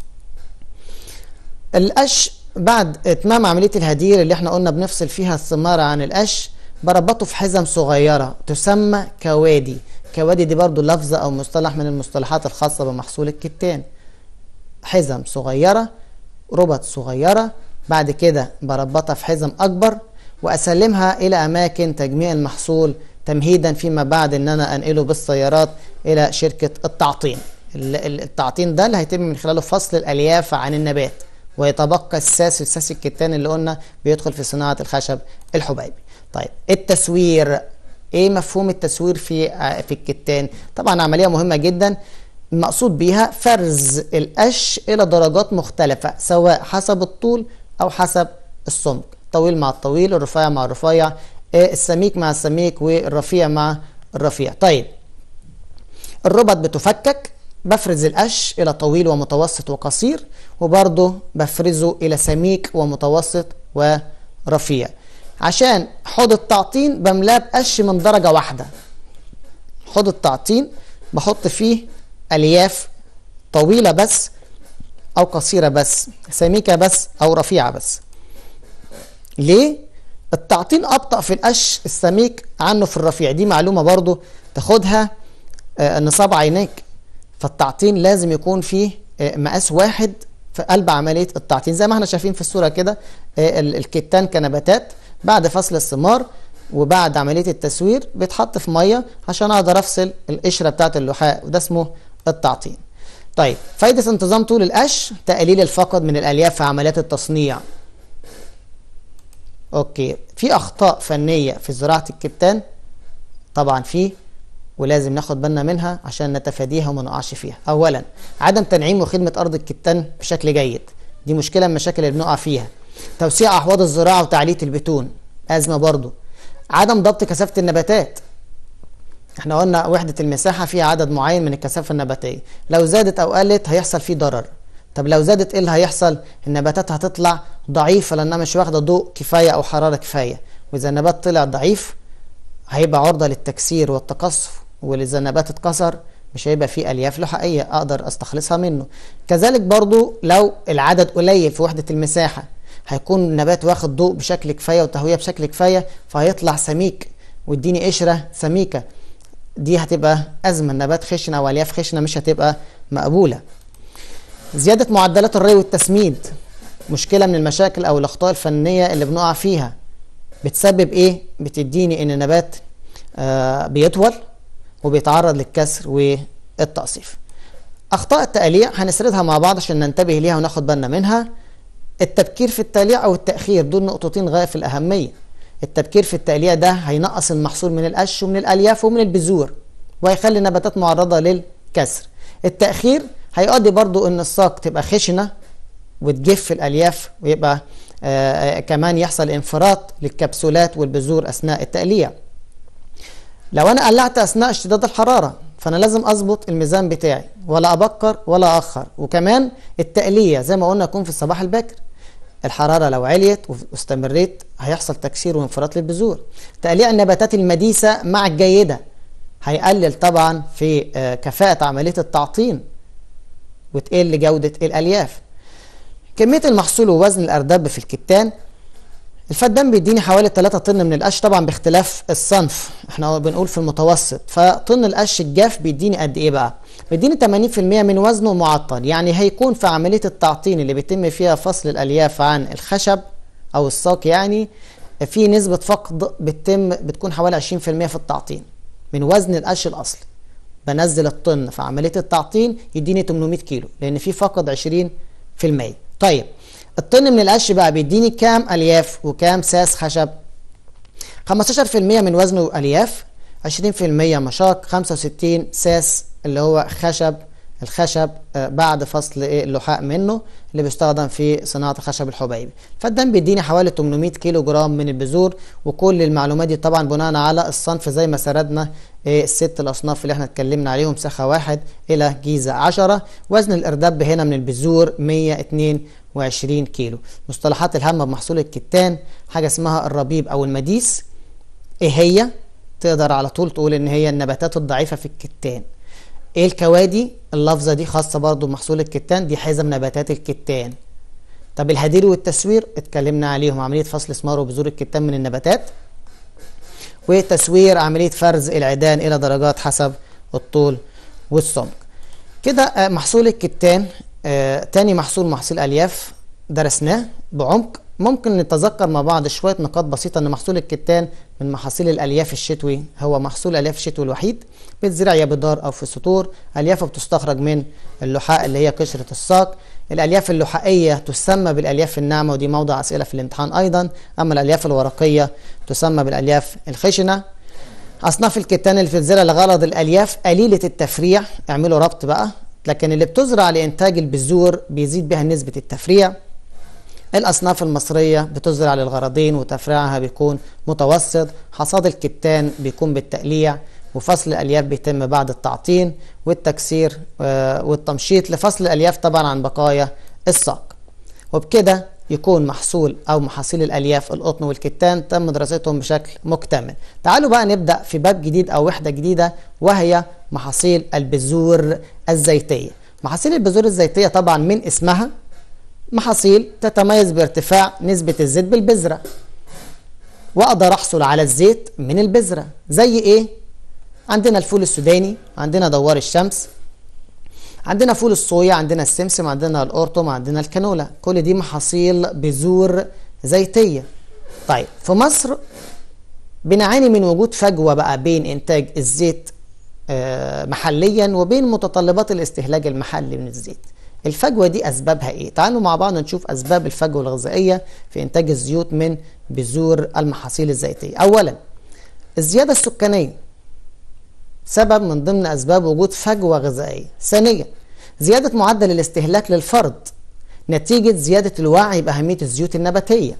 القش بعد اتمام عمليه الهدير اللي احنا قلنا بنفصل فيها الثمار عن القش بربطه في حزم صغيره تسمى كوادي كوادي دي برضو لفظه او مصطلح من المصطلحات الخاصه بمحصول الكتان حزم صغيره ربط صغيرة بعد كده بربطها في حزم أكبر وأسلمها إلى أماكن تجميع المحصول تمهيدا فيما بعد ان انا انقله بالسيارات الى شركة التعطين التعطين ده اللي هيتم من خلاله فصل الالياف عن النبات ويتبقى الساس الساس الكتان اللي قلنا بيدخل في صناعة الخشب الحبيبي طيب التسوير ايه مفهوم التسوير في في الكتان طبعا عملية مهمة جدا المقصود بيها فرز القش إلى درجات مختلفة سواء حسب الطول أو حسب السمك طويل مع الطويل الرفيع مع الرفيع السميك مع السميك والرفيع مع الرفيع طيب الربط بتفكك بفرز القش إلى طويل ومتوسط وقصير وبرضه بفرزه إلى سميك ومتوسط ورفيع عشان حوض التعطين بملاه بقش من درجة واحدة حوض التعطين بحط فيه الياف طويله بس او قصيره بس سميكه بس او رفيعه بس ليه التعطين ابطا في القش السميك عنه في الرفيع دي معلومه برضو تاخدها آه نصاب عينيك فالتعطين لازم يكون فيه آه مقاس واحد في قلب عمليه التعطين زي ما احنا شايفين في الصوره كده آه الكتان كنباتات بعد فصل الثمار وبعد عمليه التسوير بيتحط في ميه عشان اقدر افصل القشره بتاعه اللحاء وده اسمه التعطين طيب فايدة انتظام طول القش تقليل الفقد من الألياف في عمليات التصنيع أوكي في أخطاء فنية في زراعة الكتان طبعا في ولازم ناخد بالنا منها عشان نتفاديها وما نقعش فيها أولا عدم تنعيم وخدمة أرض الكتان بشكل جيد دي مشكلة من المشاكل اللي بنقع فيها توسيع أحواض الزراعة وتعلية البتون أزمة برضو عدم ضبط كثافة النباتات احنا قلنا وحدة المساحة فيها عدد معين من الكثافة النباتية لو زادت او قلت هيحصل فيه ضرر طب لو زادت ايه اللي هيحصل النباتات هتطلع ضعيفة لانها مش واخدة ضوء كفاية او حرارة كفاية واذا النبات طلع ضعيف هيبقى عرضة للتكسير والتقصف واذا النبات اتكسر مش هيبقى فيه الياف لحائية اقدر استخلصها منه كذلك برضو لو العدد قليل في وحدة المساحة هيكون النبات واخد ضوء بشكل كفاية وتهوية بشكل كفاية فهيطلع سميك واديني قشرة سميكة دي هتبقى أزمة النبات خشنة أو ألياف خشنة مش هتبقى مقبولة زيادة معدلات الري والتسميد مشكلة من المشاكل أو الأخطاء الفنية اللي بنقع فيها بتسبب إيه؟ بتديني إن النبات آه بيطول وبيتعرض للكسر والتقصيف أخطاء التقليع هنسردها مع بعض عشان ننتبه ليها وناخد بالنا منها التبكير في التقليع أو التأخير دول نقطتين غاية في الأهمية التبكير في التقليع ده هينقص المحصول من القش ومن الالياف ومن البذور وهيخلي النباتات معرضه للكسر التاخير هيؤدي برضو ان الساق تبقى خشنه وتجف الالياف ويبقى آه كمان يحصل انفراط للكبسولات والبذور اثناء التقليع لو انا قلعت اثناء اشتداد الحراره فانا لازم اظبط الميزان بتاعي ولا ابكر ولا اخر وكمان التقليه زي ما قلنا يكون في الصباح الباكر الحراره لو عليت واستمريت هيحصل تكسير وانفراط للبذور تقليع النباتات المديسه مع الجيده هيقلل طبعا في كفاءه عمليه التعطين وتقل جوده الالياف كميه المحصول ووزن الارداب في الكتان الفدان بيديني حوالي 3 طن من القش طبعا باختلاف الصنف احنا بنقول في المتوسط فطن القش الجاف بيديني قد ايه بقى بيديني 80% من وزنه معطل يعني هيكون في عمليه التعطين اللي بيتم فيها فصل الالياف عن الخشب او الساق يعني في نسبه فقد بتتم بتكون حوالي 20% في التعطين من وزن القش الاصلي بنزل الطن في عمليه التعطين يديني 800 كيلو لان في فقد 20% طيب الطن من القش بقى بيديني كام الياف وكام ساس خشب 15% من وزنه الياف 20% مشاق 65 ساس اللي هو خشب الخشب بعد فصل اللحاء منه اللي بيستخدم في صناعه الخشب الحبيبي فالدم بيديني حوالي 800 كيلو جرام من البذور وكل المعلومات دي طبعا بناء على الصنف زي ما سردنا الست الاصناف اللي احنا اتكلمنا عليهم سخه واحد الى جيزه 10 وزن الارداب هنا من البذور 122 كيلو مصطلحات الهامه بمحصول الكتان حاجه اسمها الربيب او المديس ايه هي تقدر على طول تقول ان هي النباتات الضعيفه في الكتان ايه الكوادي اللفظه دي خاصه برضو بمحصول الكتان دي حزم نباتات الكتان طب الهدير والتسوير اتكلمنا عليهم عمليه فصل ثمار وبذور الكتان من النباتات وتسوير عمليه فرز العيدان الى درجات حسب الطول والسمك كده محصول الكتان آه تاني محصول محصول الياف درسناه بعمق ممكن نتذكر مع بعض شويه نقاط بسيطه ان محصول الكتان من محاصيل الالياف الشتوي هو محصول الالياف الشتوي الوحيد بتزرع يا بدار او في سطور اليافه بتستخرج من اللحاء اللي هي قشره الساق الالياف اللحائيه تسمى بالالياف الناعمه ودي موضع اسئله في الامتحان ايضا اما الالياف الورقيه تسمى بالالياف الخشنه اصناف الكتان اللي بتتزرع لغرض الالياف قليله التفريع اعملوا ربط بقى لكن اللي بتزرع لانتاج البذور بيزيد بها نسبه التفريع الأصناف المصرية بتزرع للغرضين وتفريعها بيكون متوسط حصاد الكتان بيكون بالتقليع وفصل الألياف بيتم بعد التعطين والتكسير والتمشيط لفصل الألياف طبعا عن بقايا الساق وبكده يكون محصول أو محاصيل الألياف القطن والكتان تم دراستهم بشكل مكتمل تعالوا بقى نبدأ في باب جديد أو وحدة جديدة وهي محاصيل البذور الزيتية محاصيل البذور الزيتية طبعا من اسمها محاصيل تتميز بارتفاع نسبة الزيت بالبذرة وأقدر أحصل على الزيت من البذرة زي إيه؟ عندنا الفول السوداني عندنا دوار الشمس عندنا فول الصويا عندنا السمسم عندنا القرطم عندنا الكانولا كل دي محاصيل بذور زيتية طيب في مصر بنعاني من وجود فجوة بقى بين إنتاج الزيت محليا وبين متطلبات الاستهلاك المحلي من الزيت الفجوة دي أسبابها إيه؟ تعالوا مع بعض نشوف أسباب الفجوة الغذائية في إنتاج الزيوت من بذور المحاصيل الزيتية. أولاً الزيادة السكانية سبب من ضمن أسباب وجود فجوة غذائية. ثانياً زيادة معدل الاستهلاك للفرد نتيجة زيادة الوعي بأهمية الزيوت النباتية.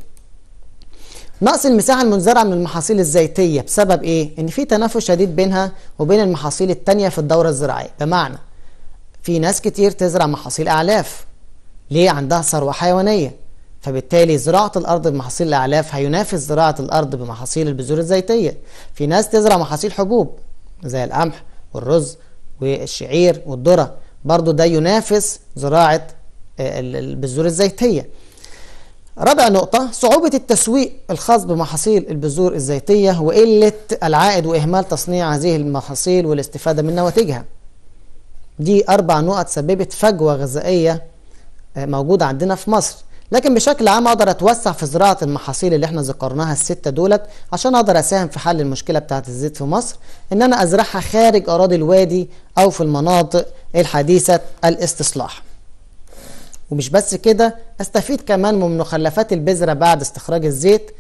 نقص المساحة المنزرعة من المحاصيل الزيتية بسبب إيه؟ إن في تنافس شديد بينها وبين المحاصيل التانية في الدورة الزراعية، بمعنى في ناس كتير تزرع محاصيل أعلاف ليه عندها ثروة حيوانية فبالتالي زراعة الأرض بمحاصيل الأعلاف هينافس زراعة الأرض بمحاصيل البذور الزيتية في ناس تزرع محاصيل حبوب زي القمح والرز والشعير والذرة برضو ده ينافس زراعة البذور الزيتية رابع نقطة صعوبة التسويق الخاص بمحاصيل البذور الزيتية وقلة العائد وإهمال تصنيع هذه المحاصيل والاستفادة من نواتجها دي أربع نقط سببت فجوة غذائية موجودة عندنا في مصر لكن بشكل عام أقدر أتوسع في زراعة المحاصيل اللي احنا ذكرناها الستة دولت عشان أقدر أساهم في حل المشكلة بتاعة الزيت في مصر إن أنا أزرعها خارج أراضي الوادي أو في المناطق الحديثة الاستصلاح ومش بس كده استفيد كمان من مخلفات البذرة بعد استخراج الزيت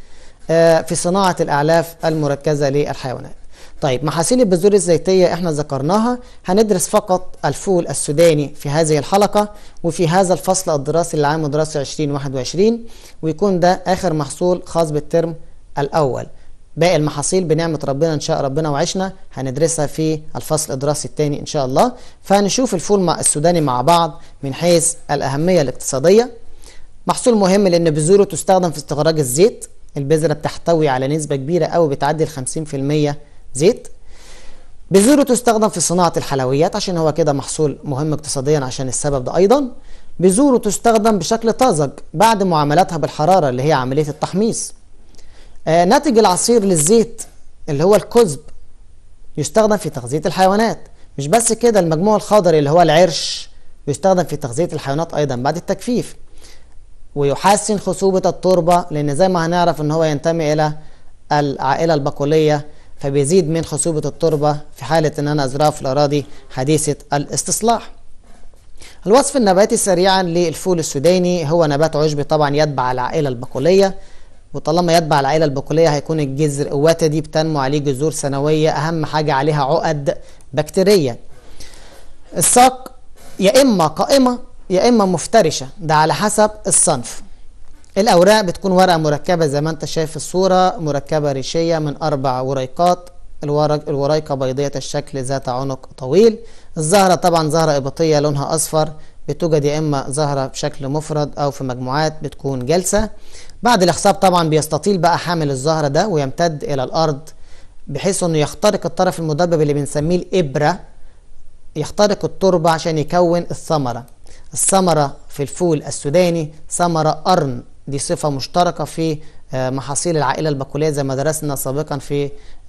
آه، في صناعة الأعلاف المركزة للحيوانات طيب محاصيل البذور الزيتية احنا ذكرناها هندرس فقط الفول السوداني في هذه الحلقة وفي هذا الفصل الدراسي للعام الدراسي 2021 ويكون ده آخر محصول خاص بالترم الأول باقي المحاصيل بنعمة ربنا إن شاء ربنا وعشنا هندرسها في الفصل الدراسي الثاني إن شاء الله فهنشوف الفول مع السوداني مع بعض من حيث الأهمية الاقتصادية محصول مهم لأن بذوره تستخدم في استخراج الزيت البذرة بتحتوي على نسبة كبيرة أوي بتعدي ال 50% زيت بذوره تستخدم في صناعة الحلويات عشان هو كده محصول مهم اقتصاديا عشان السبب ده أيضا بذوره تستخدم بشكل طازج بعد معاملاتها بالحرارة اللي هي عملية التحميص آه ناتج العصير للزيت اللي هو الكذب يستخدم في تغذية الحيوانات مش بس كده المجموع الخضري اللي هو العرش بيستخدم في تغذية الحيوانات أيضا بعد التجفيف ويحسن خصوبة التربة لأن زي ما هنعرف إن هو ينتمي إلى العائلة البقولية فبيزيد من خصوبة التربة في حالة إن أنا أزرعه في الأراضي حديثة الاستصلاح. الوصف النباتي سريعا للفول السوداني هو نبات عشبي طبعا يتبع العائلة البقولية وطالما يتبع العائلة البقولية هيكون الجذر وتدي بتنمو عليه جذور سنوية أهم حاجة عليها عقد بكتيرية. الساق يا إما قائمة يا إما مفترشة ده على حسب الصنف. الأوراق بتكون ورقة مركبة زي ما أنت شايف في الصورة مركبة ريشية من أربع وريقات الورق الوريقة بيضية الشكل ذات عنق طويل الزهرة طبعا زهرة إبطية لونها أصفر بتوجد يا إما زهرة بشكل مفرد أو في مجموعات بتكون جلسة بعد الإخصاب طبعا بيستطيل بقى حامل الزهرة ده ويمتد إلى الأرض بحيث إنه يخترق الطرف المدبب اللي بنسميه الإبرة يخترق التربة عشان يكون الثمرة الثمرة في الفول السوداني ثمرة قرن دي صفة مشتركة في محاصيل العائلة البقولية زي ما درسنا سابقا في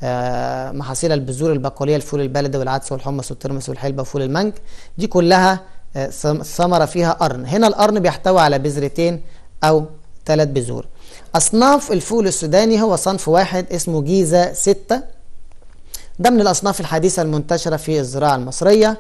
محاصيل البذور البقولية الفول البلدي والعدس والحمص والترمس والحلبة وفول المنج دي كلها ثمرة فيها قرن هنا القرن بيحتوي على بذرتين أو ثلاث بذور أصناف الفول السوداني هو صنف واحد اسمه جيزة ستة ده من الأصناف الحديثة المنتشرة في الزراعة المصرية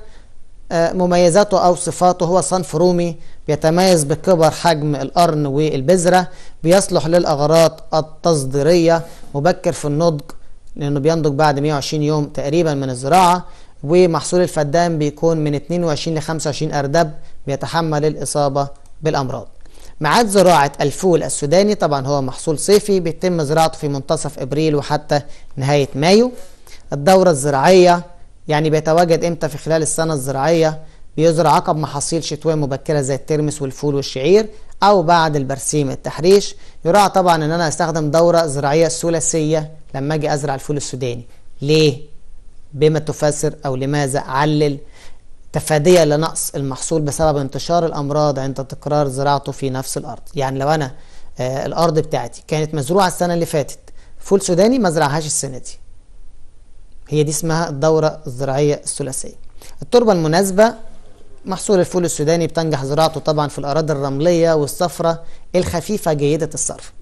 مميزاته أو صفاته هو صنف رومي بيتميز بكبر حجم القرن والبذرة بيصلح للأغراض التصديرية مبكر في النضج لأنه بينضج بعد 120 يوم تقريبا من الزراعة ومحصول الفدان بيكون من 22 ل 25 أردب بيتحمل الإصابة بالأمراض ميعاد زراعة الفول السوداني طبعا هو محصول صيفي بيتم زراعته في منتصف إبريل وحتى نهاية مايو الدورة الزراعية يعني بيتواجد امتى في خلال السنة الزراعية بيزرع عقب محاصيل شتوية مبكرة زي الترمس والفول والشعير أو بعد البرسيم التحريش يراعى طبعا إن أنا أستخدم دورة زراعية ثلاثية لما أجي أزرع الفول السوداني ليه؟ بما تفسر أو لماذا علل تفاديا لنقص المحصول بسبب انتشار الأمراض عند تكرار زراعته في نفس الأرض يعني لو أنا آه الأرض بتاعتي كانت مزروعة السنة اللي فاتت فول سوداني ما زرعهاش السنة دي هي دي اسمها الدورة الزراعية الثلاثية التربة المناسبة محصول الفول السوداني بتنجح زراعته طبعا في الأراضي الرملية والصفرة الخفيفة جيدة الصرف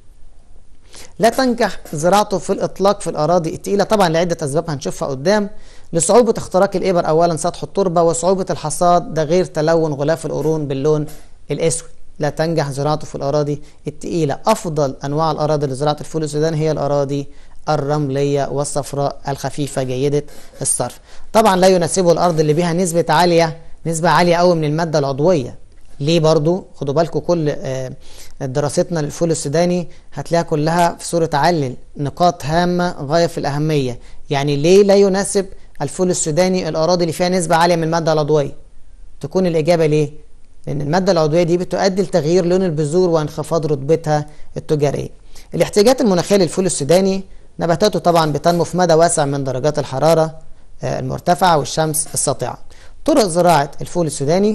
لا تنجح زراعته في الإطلاق في الأراضي التقيلة طبعا لعدة أسباب هنشوفها قدام لصعوبة اختراق الإبر أولا سطح التربة وصعوبة الحصاد ده غير تلون غلاف القرون باللون الأسود لا تنجح زراعته في الأراضي التقيلة أفضل أنواع الأراضي لزراعة الفول السوداني هي الأراضي الرملية والصفراء الخفيفة جيدة الصرف طبعا لا يناسبه الأرض اللي بيها نسبة عالية نسبة عالية قوي من المادة العضوية ليه برضو خدوا بالكم كل دراستنا للفول السوداني هتلاقيها كلها في صورة علل نقاط هامة غاية في الأهمية يعني ليه لا يناسب الفول السوداني الأراضي اللي فيها نسبة عالية من المادة العضوية تكون الإجابة ليه لأن المادة العضوية دي بتؤدي لتغيير لون البذور وانخفاض رتبتها التجارية الاحتياجات المناخية للفول السوداني نباتاته طبعا بتنمو في مدى واسع من درجات الحرارة المرتفعة والشمس الساطعة طرق زراعة الفول السوداني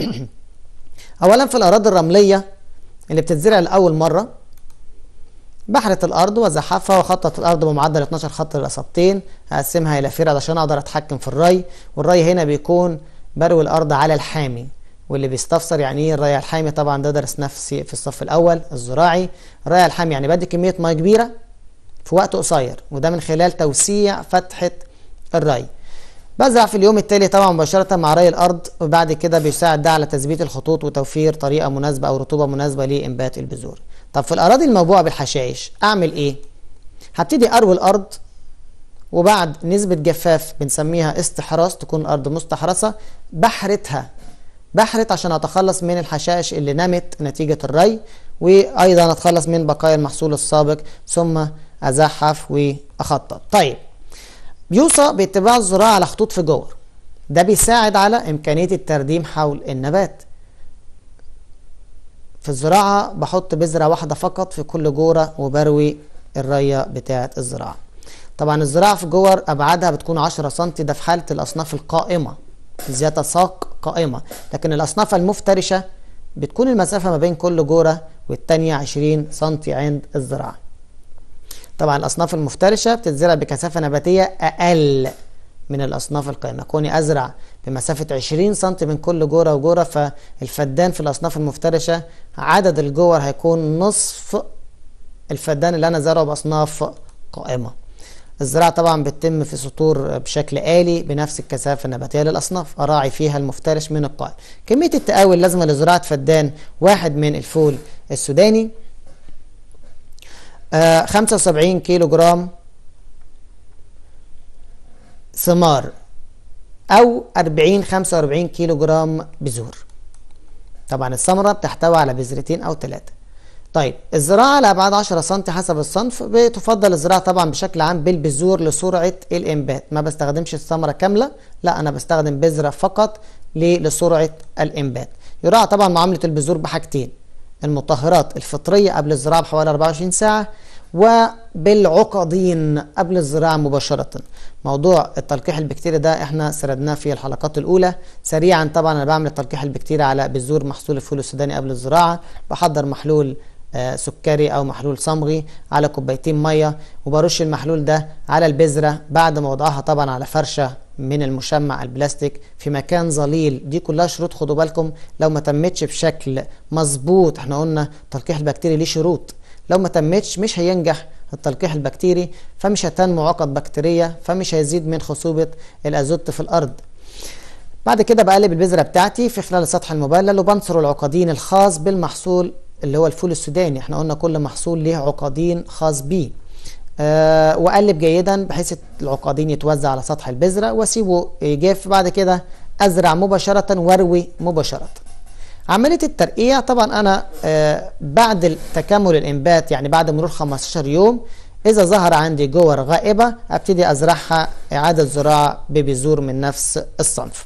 أولا في الأراضي الرملية اللي بتتزرع لأول مرة بحرة الأرض وزحفها وخطط الأرض بمعدل 12 خط للأسابتين هقسمها إلى فرد عشان أقدر أتحكم في الري والري هنا بيكون بروي الأرض على الحامي واللي بيستفسر يعني ايه الري الحامي طبعا ده درس نفسي في الصف الأول الزراعي الري الحامي يعني بدي كمية مية كبيرة في وقت قصير وده من خلال توسيع فتحة الري بزرع في اليوم التالي طبعا مباشرة مع ري الأرض وبعد كده بيساعد ده على تثبيت الخطوط وتوفير طريقة مناسبة أو رطوبة مناسبة لإنبات البذور طب في الأراضي الموبوءة بالحشائش أعمل إيه؟ هبتدي اروي الارض وبعد نسبة جفاف بنسميها استحراث تكون الارض مستحرثة بحرتها بحرت عشان اتخلص من الحشائش اللي نمت نتيجة الري وايضا اتخلص من بقايا المحصول السابق ثم ازحف واخطط طيب بيوصى باتباع الزراعة على خطوط فجور ده بيساعد على امكانية الترديم حول النبات في الزراعة بحط بذرة واحدة فقط في كل جورة وبروي الرية بتاعة الزراعة طبعا الزراعة في جور أبعادها بتكون 10 سم ده في حالة الأصناف القائمة ذات ساق قائمة لكن الأصناف المفترشة بتكون المسافة ما بين كل جورة والتانية 20 سم عند الزراعة طبعا الأصناف المفترشة بتتزرع بكثافة نباتية أقل من الأصناف القائمة كوني أزرع بمسافة 20 سم من كل جورة وجورة فالفدان في الأصناف المفترشة عدد الجور هيكون نصف الفدان اللي أنا زرعه بأصناف قائمة الزراعة طبعا بتتم في سطور بشكل آلي بنفس الكثافة النباتية للأصناف أراعي فيها المفترش من القائم كمية التقاوي اللازمة لزراعة فدان واحد من الفول السوداني آه 75 كيلو جرام ثمار أو 40 45 كيلو جرام بذور طبعا الثمرة بتحتوي على بذرتين أو ثلاثة طيب الزراعة على أبعاد 10 سم حسب الصنف بتفضل الزراعة طبعا بشكل عام بالبذور لسرعة الإنبات ما بستخدمش الثمرة كاملة لا أنا بستخدم بذرة فقط لسرعة الإنبات يراعى طبعا معاملة البذور بحاجتين المطهرات الفطرية قبل الزراعة بحوالي 24 ساعة وبالعقدين قبل الزراعة مباشرة موضوع التلقيح البكتيري ده احنا سردناه في الحلقات الأولى سريعا طبعا أنا بعمل التلقيح البكتيري على بذور محصول الفول السوداني قبل الزراعة بحضر محلول آه سكري أو محلول صمغي على كوبايتين مية وبرش المحلول ده على البذرة بعد ما وضعها طبعا على فرشة من المشمع البلاستيك في مكان ظليل دي كلها شروط خدوا بالكم لو ما تمتش بشكل مظبوط احنا قلنا التلقيح البكتيري ليه شروط لو ما تمتش مش هينجح التلقيح البكتيري فمش هتنمو عقد بكتيرية فمش هيزيد من خصوبة الأزوت في الأرض بعد كده بقلب البذرة بتاعتي في خلال السطح المبلل وبنصر العقدين الخاص بالمحصول اللي هو الفول السوداني احنا قلنا كل محصول ليه عقدين خاص بيه أه واقلب جيدا بحيث العقدين يتوزع على سطح البذرة واسيبه يجف بعد كده ازرع مباشرة واروي مباشرة عملية الترقيع طبعا أنا آه بعد تكامل الإنبات يعني بعد مرور 15 يوم إذا ظهر عندي جور غائبة أبتدي أزرعها إعادة زراعة ببذور من نفس الصنف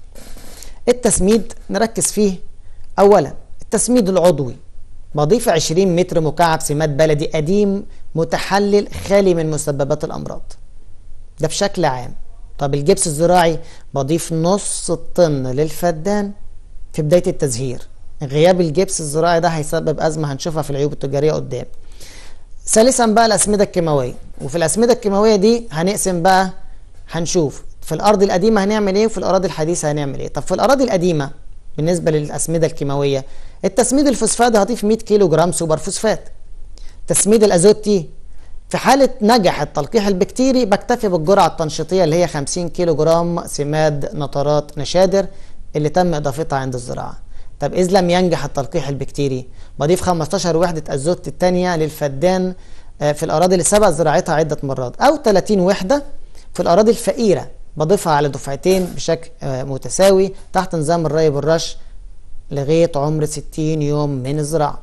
التسميد نركز فيه أولا التسميد العضوي بضيف 20 متر مكعب سماد بلدي قديم متحلل خالي من مسببات الأمراض ده بشكل عام طب الجبس الزراعي بضيف نص الطن للفدان في بداية التزهير غياب الجبس الزراعي ده هيسبب أزمة هنشوفها في العيوب التجارية قدام ثالثا بقى الأسمدة الكيماوية وفي الأسمدة الكيماوية دي هنقسم بقى هنشوف في الأرض القديمة هنعمل إيه وفي الأراضي الحديثة هنعمل إيه طب في الأراضي القديمة بالنسبة للأسمدة الكيماوية التسميد الفوسفاتي هضيف 100 كيلو جرام سوبر فوسفات تسميد الأزوتي في حالة نجح التلقيح البكتيري بكتفي بالجرعة التنشيطية اللي هي 50 كيلو جرام سماد نترات نشادر اللي تم اضافتها عند الزراعه طب اذ لم ينجح التلقيح البكتيري بضيف 15 وحده ازوت الثانيه للفدان في الاراضي اللي سبق زراعتها عده مرات او 30 وحده في الاراضي الفقيره بضيفها على دفعتين بشكل متساوي تحت نظام الري بالرش لغايه عمر 60 يوم من الزراعه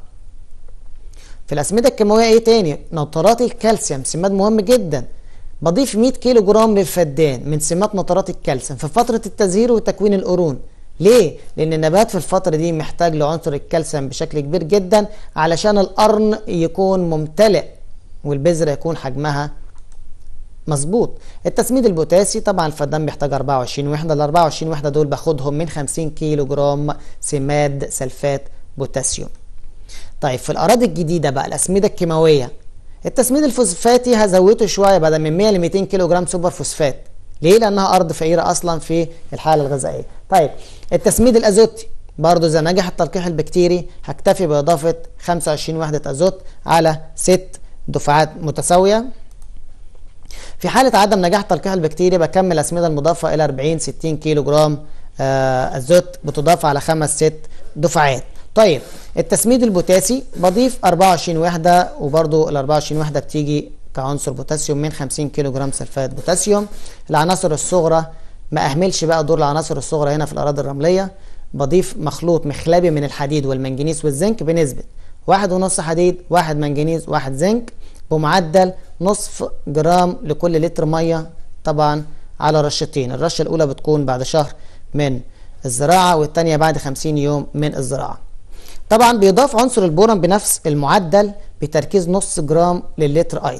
في الاسمده الكيماويه ايه تاني نترات الكالسيوم سماد مهم جدا بضيف 100 كيلو جرام للفدان من سمات نترات الكالسيوم في فتره التزهير وتكوين القرون ليه؟ لأن النبات في الفترة دي محتاج لعنصر الكالسيوم بشكل كبير جدا علشان القرن يكون ممتلئ والبذرة يكون حجمها مظبوط التسميد البوتاسي طبعا الفدان بيحتاج 24 وحدة ال 24 وحدة دول باخدهم من 50 كيلو جرام سماد سلفات بوتاسيوم طيب في الأراضي الجديدة بقى الأسمدة الكيماوية التسميد الفوسفاتي هزوده شوية بدل من 100 ل 200 كيلو جرام سوبر فوسفات ليه؟ لأنها أرض فقيرة أصلا في الحالة الغذائية. طيب التسميد الأزوتي برضه إذا نجح التلقيح البكتيري هكتفي بإضافة 25 وحدة أزوت على ست دفعات متساوية. في حالة عدم نجاح التلقيح البكتيري بكمل الأسمدة المضافة إلى 40 60 كيلو جرام آه أزوت بتضاف على خمس ست دفعات. طيب التسميد البوتاسي بضيف 24 وحدة وبرضه ال 24 وحدة بتيجي كعنصر بوتاسيوم من 50 كيلو جرام سلفات بوتاسيوم العناصر الصغرى ما اهملش بقى دور العناصر الصغرى هنا في الاراضي الرمليه بضيف مخلوط مخلبي من الحديد والمنجنيز والزنك بنسبه واحد ونص حديد واحد منجنيز واحد زنك بمعدل نصف جرام لكل لتر ميه طبعا على رشتين الرشه الاولى بتكون بعد شهر من الزراعه والثانيه بعد 50 يوم من الزراعه طبعا بيضاف عنصر البورون بنفس المعدل بتركيز نص جرام للتر ايضا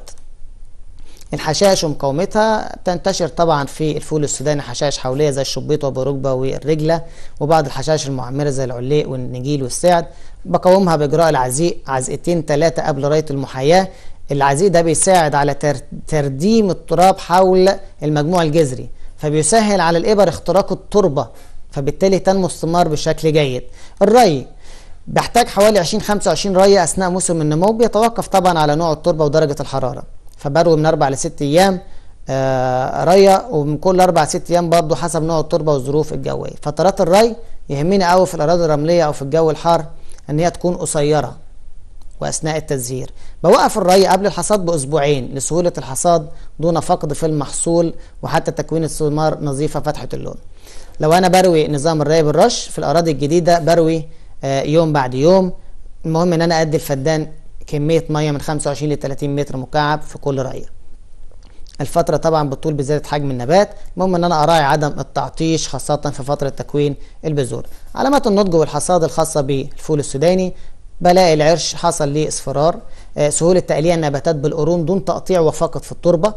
الحشائش ومقاومتها تنتشر طبعا في الفول السوداني حشائش حوليه زي الشبيط وبركبه والرجله وبعض الحشائش المعمره زي العليق والنجيل والسعد بقاومها باجراء العزيق عزقتين ثلاثه قبل رايه المحاياه العزيق ده بيساعد على ترديم التراب حول المجموع الجذري فبيسهل على الإبر اختراق التربة فبالتالي تنمو الثمار بشكل جيد الري بيحتاج حوالي 20 25 ري اثناء موسم النمو بيتوقف طبعا على نوع التربه ودرجه الحراره فبروي من 4 ل 6 ايام آه ريا ومن كل 4 ل 6 ايام برضه حسب نوع التربه والظروف الجويه فترات الري يهمني قوي في الاراضي الرمليه او في الجو الحار ان هي تكون قصيره واثناء التزهير بوقف الري قبل الحصاد باسبوعين لسهوله الحصاد دون فقد في المحصول وحتى تكوين الثمار نظيفه فتحه اللون لو انا بروي نظام الري بالرش في الاراضي الجديده بروي آه يوم بعد يوم المهم ان انا ادي الفدان كميه ميه من 25 ل 30 متر مكعب في كل ريه الفترة طبعا بتطول بزيادة حجم النبات المهم ان انا اراعي عدم التعطيش خاصة في فترة تكوين البذور علامات النضج والحصاد الخاصة بالفول السوداني بلاقي العرش حصل ليه اصفرار آه سهولة تقليع النباتات بالقرون دون تقطيع وفقط في التربة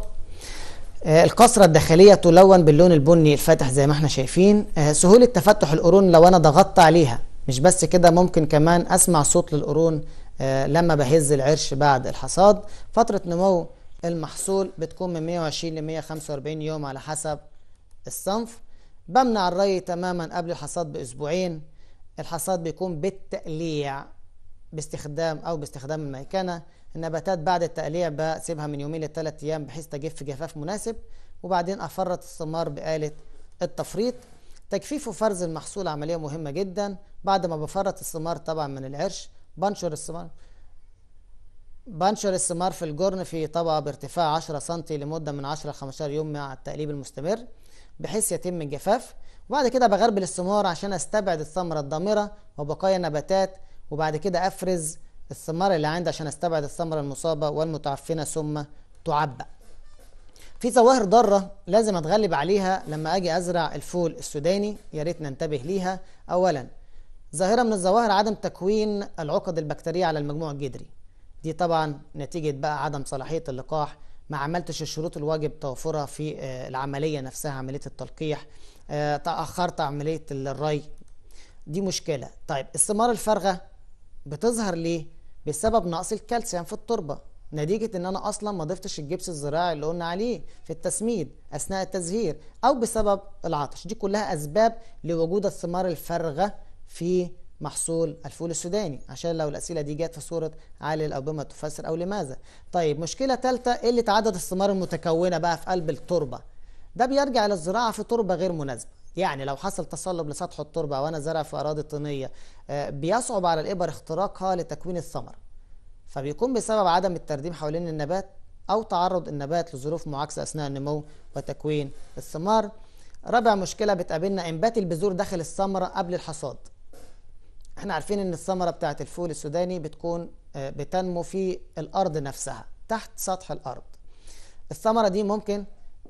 آه القصرة الداخلية تلون باللون البني الفاتح زي ما احنا شايفين آه سهولة تفتح القرون لو انا ضغطت عليها مش بس كده ممكن كمان اسمع صوت للقرون لما بهز العرش بعد الحصاد فترة نمو المحصول بتكون من 120 ل 145 يوم على حسب الصنف بمنع الري تماما قبل الحصاد باسبوعين الحصاد بيكون بالتقليع باستخدام او باستخدام الميكنه النباتات بعد التقليع بسيبها من يومين لثلاث ايام بحيث تجف جفاف مناسب وبعدين افرط الثمار بآلة التفريط تجفيف وفرز المحصول عمليه مهمه جدا بعد ما بفرط الثمار طبعا من العرش بنشر الثمار بنشر الثمار في الجرن في طبقه بارتفاع 10 سم لمده من 10 ل 15 يوم مع التقليب المستمر بحيث يتم الجفاف وبعد كده بغربل الثمار عشان استبعد الثمره الضامره وبقايا النباتات وبعد كده افرز الثمار اللي عندي عشان استبعد الثمره المصابه والمتعفنه ثم تعبأ في ظواهر ضاره لازم اتغلب عليها لما اجي ازرع الفول السوداني يا ريت ننتبه ليها اولا ظاهره من الظواهر عدم تكوين العقد البكتيريه على المجموع الجذري دي طبعا نتيجه بقى عدم صلاحيه اللقاح ما عملتش الشروط الواجب توفرها في العمليه نفسها عمليه التلقيح تاخرت عمليه الري دي مشكله طيب الثمار الفارغه بتظهر ليه بسبب نقص الكالسيوم في التربه نتيجة ان انا اصلا ما ضفتش الجبس الزراعي اللي قلنا عليه في التسميد اثناء التزهير او بسبب العطش دي كلها اسباب لوجود الثمار الفارغة في محصول الفول السوداني عشان لو الاسئله دي جت في صوره علل او بما تفسر او لماذا طيب مشكله ثالثه قله عدد الثمار المتكونه بقى في قلب التربه ده بيرجع للزراعه في تربه غير مناسبه يعني لو حصل تصلب لسطح التربه وانا زرع في اراضي طينيه بيصعب على الابر اختراقها لتكوين الثمر فبيكون بسبب عدم الترديم حوالين النبات او تعرض النبات لظروف معاكسه اثناء النمو وتكوين الثمار رابع مشكله بتقابلنا انبات البذور داخل الثمره قبل الحصاد احنا عارفين ان الثمره بتاعه الفول السوداني بتكون بتنمو في الارض نفسها تحت سطح الارض الثمره دي ممكن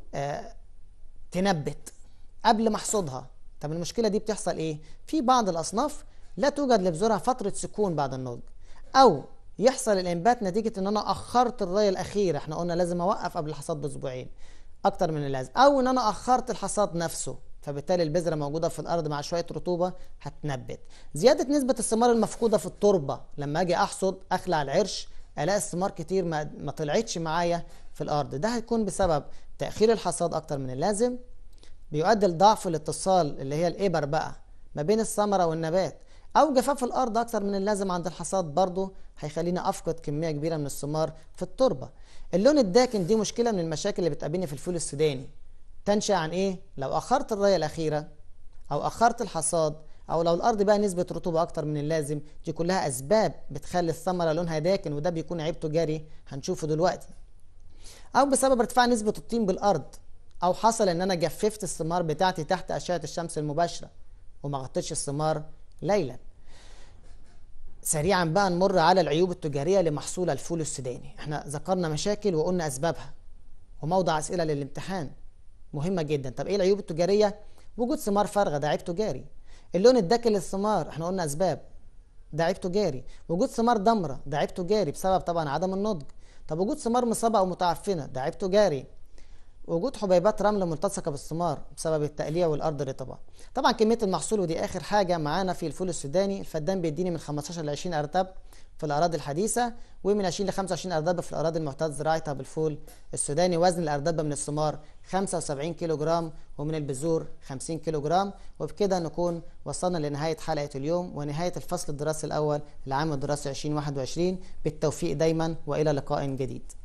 تنبت قبل محصودها طب المشكله دي بتحصل ايه في بعض الاصناف لا توجد لبذورها فتره سكون بعد النضج او يحصل الانبات نتيجه ان انا اخرت الري الاخير احنا قلنا لازم اوقف قبل الحصاد باسبوعين اكتر من اللازم او ان انا اخرت الحصاد نفسه فبالتالي البذره موجوده في الارض مع شويه رطوبه هتنبت زياده نسبه الثمار المفقوده في التربه لما اجي احصد اخلع العرش الاقي الثمار كتير ما, ما طلعتش معايا في الارض ده هيكون بسبب تاخير الحصاد اكتر من اللازم بيؤدي لضعف الاتصال اللي هي الابر بقى ما بين الثمره والنبات او جفاف الارض اكتر من اللازم عند الحصاد برضه هيخليني افقد كميه كبيره من الثمار في التربه اللون الداكن دي مشكله من المشاكل اللي بتقابلني في الفول السوداني تنشا عن ايه لو اخرت الريه الاخيره او اخرت الحصاد او لو الارض بقى نسبه رطوبه اكتر من اللازم دي كلها اسباب بتخلي الثمره لونها داكن وده بيكون عيب تجاري هنشوفه دلوقتي او بسبب ارتفاع نسبه الطين بالارض او حصل ان انا جففت الثمار بتاعتي تحت اشعه الشمس المباشره وما غطيتش الثمار ليلا سريعا بقى نمر على العيوب التجاريه لمحصول الفول السوداني احنا ذكرنا مشاكل وقلنا اسبابها وموضع اسئله للامتحان مهمه جدا طب ايه العيوب التجاريه وجود ثمار فارغه ده عيب تجاري اللون الداكن للثمار احنا قلنا اسباب ده عيب تجاري وجود ثمار ضمره ده عيب تجاري بسبب طبعا عدم النضج طب وجود ثمار مصابه او متعفنه ده عيب تجاري وجود حبيبات رمل ملتصقه بالثمار بسبب التقليه والارض الرطبه طبعا كميه المحصول ودي اخر حاجه معانا في الفول السوداني الفدان بيديني من 15 ل 20 ارتب في الاراضي الحديثه ومن 20 ل 25 اردب في الاراضي المعتاد زراعتها بالفول السوداني وزن الاردب من الثمار 75 كيلو جرام ومن البذور 50 كيلو جرام وبكده نكون وصلنا لنهايه حلقه اليوم ونهايه الفصل الدراسي الاول لعام الدراسي 2021 بالتوفيق دايما والى لقاء جديد